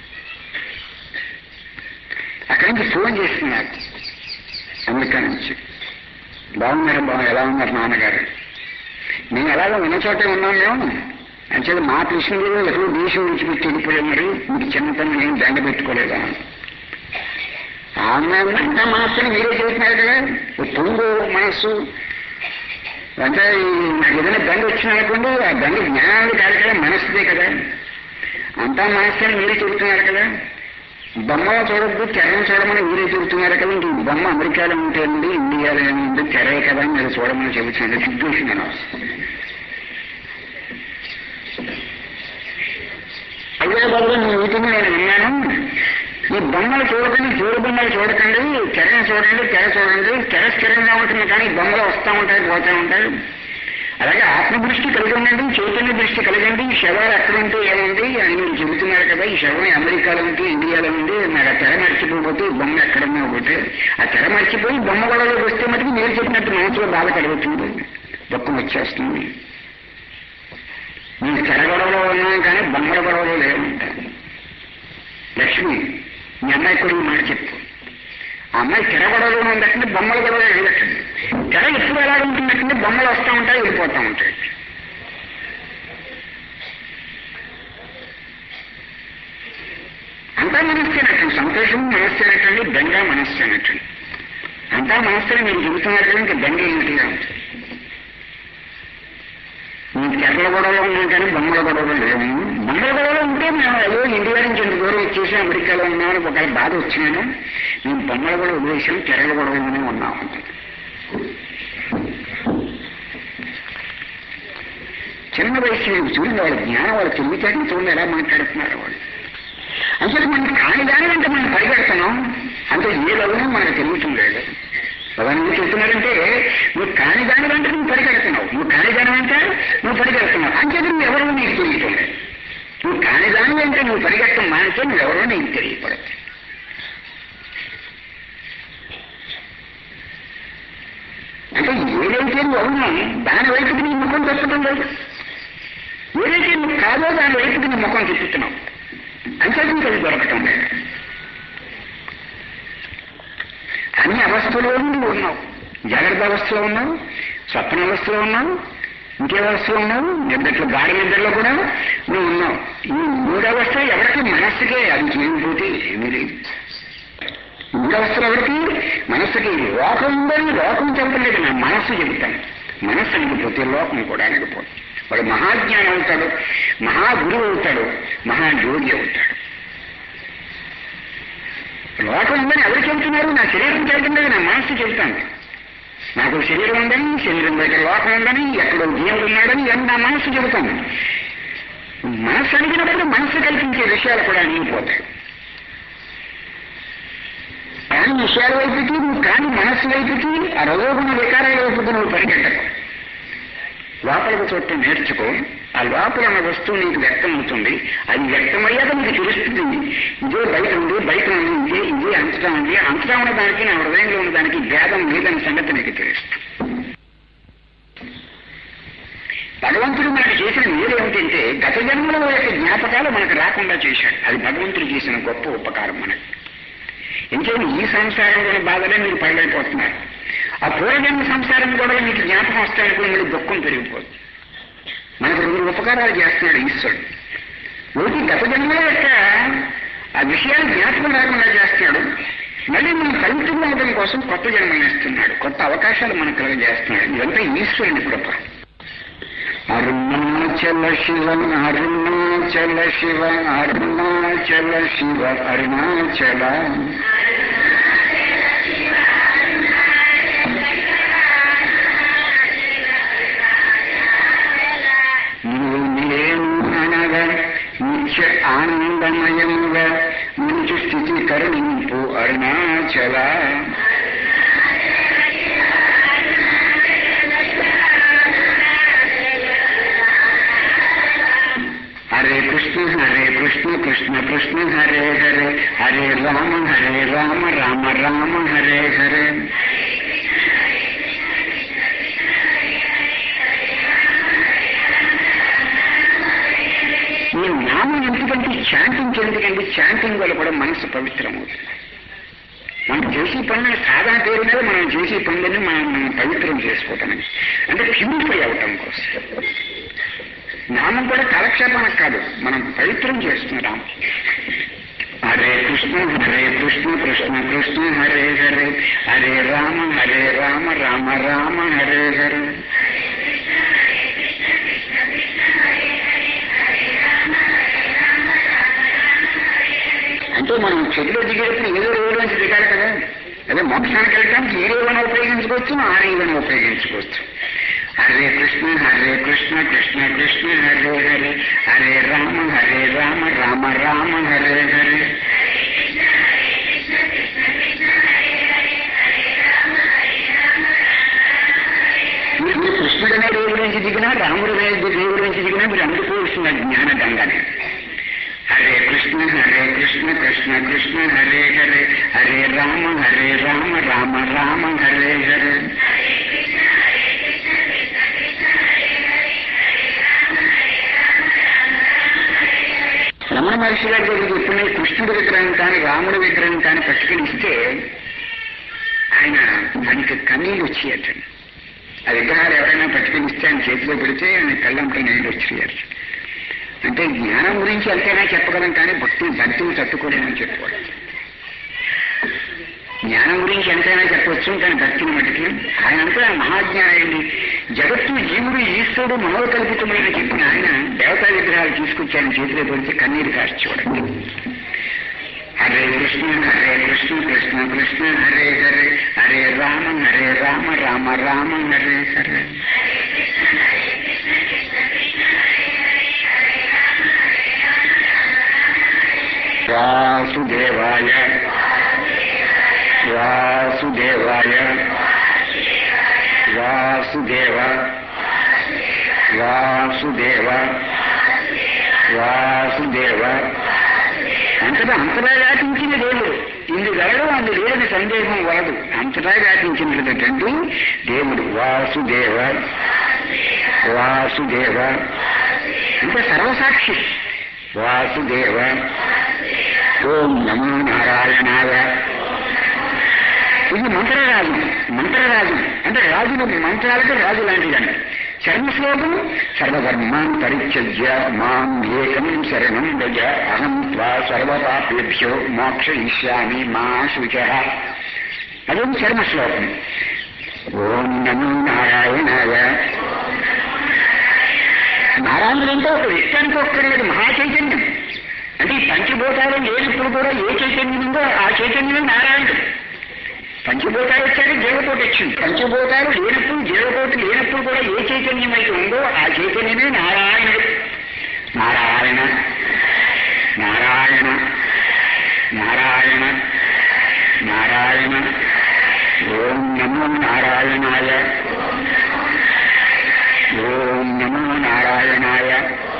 అక్కడి నుంచి ఫోన్ చేస్తున్నారు అమెరికా నుంచి బాగున్నారు బాగు ఎలా ఉన్నారు నాన్నగారు నేను ఎలాగో ఉన్న చోటే ఉన్నాను మేము అంచేది మా కృష్ణుడు ఎప్పుడు దేశం విడిచిపెట్టి వెళ్ళిపోయారు మరి మీకు చిన్నతనం నేను దండ పెట్టుకోలేదా ఆ అమ్మాయి అంతా మాత్రం మీరే చేస్తున్నారు కదా ఓ పొంగు మనస్సు అంటే ఈ నాకు ఏదైనా దండ వచ్చిందనుకోండి ఆ దండ జ్ఞానాన్ని కాదు కదా మనస్సుదే కదా అంతా మనస్సు అని మీరే చెబుతున్నారు కదా బొమ్మలో చూడద్దు తెరను చూడమని మీరే చెబుతున్నారు కదా ఇంక ఈ బొమ్మ అమెరికాలో ఉంటుంది ఇండియాలో ఉంది తెరే కదా అని మీరు చూడమని చెబుతున్నారు సిద్ధేసి నేను హైదరాబాద్లో మీ మీటింగ్ నేను విన్నాను ఈ బొమ్మలు చూడకండి జోడు బొమ్మలు చూడకండి తెరను చూడండి తెర చూడండి తెర స్థిరంగా ఉంటుంది కానీ బొమ్మలు వస్తూ ఉంటాయి పోతూ ఉంటాయి అలాగే ఆత్మ దృష్టి కలిగి ఉండండి చైతన్య దృష్టి కలిగండి ఈ శవాలు ఎక్కడ ఉంటే ఏముంది అని మీరు చెబుతున్నారు కదా ఈ శవం అమెరికాలో ఉంటే ఇండియాలో ఉంది నాకు ఆ తెర మర్చిపోతే ఈ బొమ్మ ఎక్కడన్నా ఒకటి ఆ తెర మర్చిపోయి బొమ్మ గొడవలోకి వస్తే మటుకు మీరు చెప్పినట్టు మనసులో బాధ కలుగుతుంది దుఃఖం వచ్చేస్తుంది నేను తెర గొడవలో ఉన్నాం కానీ బొమ్మల గొడవలో లేవంటాను లక్ష్మి మీ అమ్మాయి కూడా ఈ మాట చెప్పు ఆ అమ్మాయి తెర గొడవలో ఉందంటే బొమ్మల గొడవ వెళ్ళటండి తెర ఎప్పుడు ఎలా ఉంటుందంటే బొమ్మలు వస్తూ ఉంటాయి వెళ్ళిపోతూ ఉంటాయి అంతా మనస్సేనట్టండి సంతోషం మనస్సేనట్టండి బెంగ మనస్సేనట్టండి అంతా మనస్సుని మీరు చెబుతున్నారు కదా ఇంకా బెంగ ఏమిటిగా ఉంటుంది ఈ తెరల గొడవలో ఉన్నాం కానీ బొమ్మల గొడవలు లేవు బొమ్మల గొడవలో ఉంటే మేము అయ్యో ఇండియా నుంచి ఇంత దూరం వచ్చేసి అమెరికాలో ఉన్నామని ఒక బాధ వచ్చినాను మేము బొమ్మల గొడవ వదిలేసాం తెరల గొడవలోనే ఉన్నాం చిన్న వయసు మీకు చూడండి వాళ్ళ జ్ఞానం వాళ్ళ తెలివితేటలు చూడండి ఎలా మాట్లాడుతున్నారు వాళ్ళు అసలు మనం కాని దాని అంటే మనం పరిగెడుతున్నాం అంటే ఏ లవణం మనకు తెలియటం లేదు భగవాన్ చెప్తున్నారంటే నువ్వు కాని దాని అంటే నువ్వు పరిగెడుతున్నావు నువ్వు కాని దాని అంటే నువ్వు పరిగెడుతున్నావు అంటే నువ్వు ఎవరో నీకు తెలియటం లేదు నువ్వు కాని దాని అంటే నువ్వు పరిగెట్టడం మానితే నువ్వు ఎవరో నీకు తెలియపడదు అంటే ఏదైతే నువ్వు అవునా దాని వైపుకి నీ ముఖం తిప్పటం లేదు ఏదైతే నువ్వు కాదో దాని వైపుకి నీ ముఖం తిప్పుతున్నావు అంటే నీకు అది దొరకటం లేదు అన్ని అవస్థలోనూ నువ్వు ఉన్నావు జాగ్రత్త అవస్థలో ఉన్నావు స్వప్న అవస్థలో ఉన్నావు ఇంకే అవస్థలో ఉన్నావు నిద్రలో గాడి నిద్రలో కూడా నువ్వు ఉన్నావు ఈ మూడు అవస్థ ఎవరికి మనస్సుకే అది చేయకపోతే ఏమీ లేదు మూడు అవస్థలు ఎవరికి మనస్సుకి లోకం ఉందని లోకం చెప్పలేదు నా మనస్సు చెబుతాను మనస్సు అణిగిపోతే లోకం కూడా అణిగిపోతుంది వాడు మహాజ్ఞానం అవుతాడు మహాగురువు అవుతాడు మహాయోగి అవుతాడు లోకం ఉందని ఎవరు చెబుతున్నారు నా శరీరం చెబుతుంది నా మనస్సు చెబుతాను నాకు శరీరం ఉందని శరీరం దగ్గర లోకం ఉందని ఎక్కడో దేవుడు ఉన్నాడని ఇవన్నీ నా మనస్సు చెబుతాను మనస్సు అడిగినప్పుడు మనస్సు కల్పించే విషయాలు కూడా అణిగిపోతాయి కానీ విషయాల వైపుకి నువ్వు కానీ మనస్సు వైపుకి ఆ రజోగుణ వికారాల వైపుకి నువ్వు పరిగెట్టకు లోపలికి చూడటం నేర్చుకో ఆ లోపల ఉన్న వస్తువు నీకు వ్యక్తం అవుతుంది అది వ్యక్తమయ్యాక నీకు తెలుస్తుంది ఇదే బయట ఉంది బయట ఉంది ఇదే ఇదే అంతటా ఉంది అంతటా ఉన్న దానికి నా హృదయంలో ఉన్న దానికి భేదం లేదన్న సంగతి నీకు తెలుస్తుంది భగవంతుడు మనకు చేసిన మేలు ఏమిటంటే గత జన్మల యొక్క జ్ఞాపకాలు మనకు రాకుండా చేశాడు అది భగవంతుడు చేసిన గొప్ప ఉపకారం మనకు ఇంకేమి ఈ సంసారంలోని బాధలే మీరు పడలేకపోతున్నారు ఆ పూర్వజన్మ సంసారం కూడా మీకు జ్ఞాపకం వస్తాయనుకుని మళ్ళీ దుఃఖం పెరిగిపోతుంది మనకు రెండు ఉపకారాలు చేస్తున్నాడు ఈశ్వరుడు ఒకటి గత జన్మల యొక్క ఆ విషయాలు జ్ఞాపకం రాకుండా చేస్తున్నాడు మళ్ళీ మనం పవిత్రంగా అవడం కోసం కొత్త జన్మలు ఇస్తున్నాడు కొత్త అవకాశాలు మనకు కలుగజేస్తున్నాడు ఇదంతా ఈశ్వరుని కృప అరుణాచల శివ అరుణాచల శివ అరుణాచల శివ అరుణాచల నువ్వు నేను అనగా నిత్య ఆనందమయముగా మంచి స్థితి కరుణింపు అరుణాచల హరే కృష్ణ హరే కృష్ణ కృష్ణ కృష్ణ హరే హరే హరే రామ హరే రామ రామ రామ హరే హరే ఈ నామం ఎందుకంటే చాంటింగ్ ఎందుకంటే చాంటింగ్ వల్ల కూడా మనసు పవిత్రమవుతుంది మనం చేసే పనులను సాధన పేరు మీద మనం చేసే పనులని మనం మనం పవిత్రం చేసుకోవటానికి అంటే ప్యూరిఫై అవటం కోసం నామం కూడా కాలక్షేపానికి కాదు మనం పవిత్రం చేస్తున్నాం హరే కృష్ణ హరే కృష్ణ కృష్ణ కృష్ణ హరే హరే హరే రామ హరే రామ రామ రామ హరే హరే అంటే మనం చెట్టులో దిగేటప్పుడు ఏదో రేవులోంచి దిగాలి కదా అదే మోక్షానికి వెళ్ళడానికి ఏ రేవైనా ఉపయోగించుకోవచ్చు ఆ రేవైనా ఉపయోగించుకోవచ్చు హరే కృష్ణ హరే కృష్ణ కృష్ణ కృష్ణ హరే హరే హరే రామ హరే రామ రామ రామ హరే హరే మీరు కృష్ణుడనే రేవు నుంచి దిగినా రాముడు రేవు నుంచి దిగినా మీరు అందుకోవాల్సిన జ్ఞాన గంగనే హరే కృష్ణ హరే కృష్ణ కృష్ణ కృష్ణ హరే హరే హరే రామ హరే రామ రామ రామ హరే హరే రమణ మహర్షి గారి దగ్గరికి ఎప్పుడైనా కృష్ణుడి విగ్రహం కానీ రాముడి విగ్రహం కానీ పట్టుకుని ఇస్తే ఆయన దానికి కన్నీళ్ళు వచ్చేయట ఆ విగ్రహాలు ఎవరైనా పట్టుకుని ఇస్తే ఆయన చేతిలో పెడితే ఆయన కళ్ళంతా నీళ్ళు వచ్చేయారు అంటే జ్ఞానం గురించి ఎంతైనా చెప్పగలం కానీ భక్తి భక్తిని తట్టుకోలేమని చెప్పుకోవాలి జ్ఞానం గురించి ఎంతైనా చెప్పవచ్చు కానీ భక్తిని మటుకి ఆయన అంతా మహాజ్ఞానండి జగత్తు జీవుడు ఈశ్వరుడు మనోకల్పితమైన చెప్పిన ఆయన దేవతా విగ్రహాలు తీసుకొచ్చి ఆయన చేతిలో పెడితే కన్నీరు కాచి చూడండి హరే కృష్ణ హరే కృష్ణ కృష్ణ కృష్ణ హరే హరే హరే రామ హరే రామ రామ రామ హరే హరే వాసుదేవాయ వాసుదేవాయ వాసుదేవ వాసుదేవ వాసుదేవ అంతటా అంతటా వ్యాపించిన దేవుడు ఇందు గలడు అందు లేదని సందేహం వలదు అంతటా వ్యాపించినటువంటి దేవుడు వాసుదేవ వాసుదేవ అంటే సర్వసాక్షి వాసుదేవ ఓం నమో నారాయణాయ ఇది మంత్రరాజు మంత్రరాజు అంటే రాజులు మంత్రాలకు రాజు లాంటిదండి చర్మశ్లోకం సర్వధర్మాన్ పరిత్యజ్య మాం ఏకం శరణం గజ అహం త్వా సర్వపాపేభ్యో మోక్షయిష్యామి మా శుచ అదేం చర్మశ్లోకం ఓం నమో నారాయణాయ నారాయణుడు అంటే ఒక వ్యక్తి అనుకోక్కర్లేదు మహా చైతన్యం అంటే ఈ పంచభూతాలు లేనప్పుడు కూడా ఏ చైతన్యం ఉందో ఆ చైతన్యమే నారాయణుడు పంచభూతాలు వచ్చాడు జీవకోటి వచ్చింది పంచభూతాలు లేనప్పుడు జీవకోటి లేనప్పుడు కూడా ఏ చైతన్యం అయితే ఉందో ఆ చైతన్యమే నారాయణుడు నారాయణ నారాయణ నారాయణ నారాయణ ఓం నమో నారాయణాయ ఓం నమో నారాయణాయ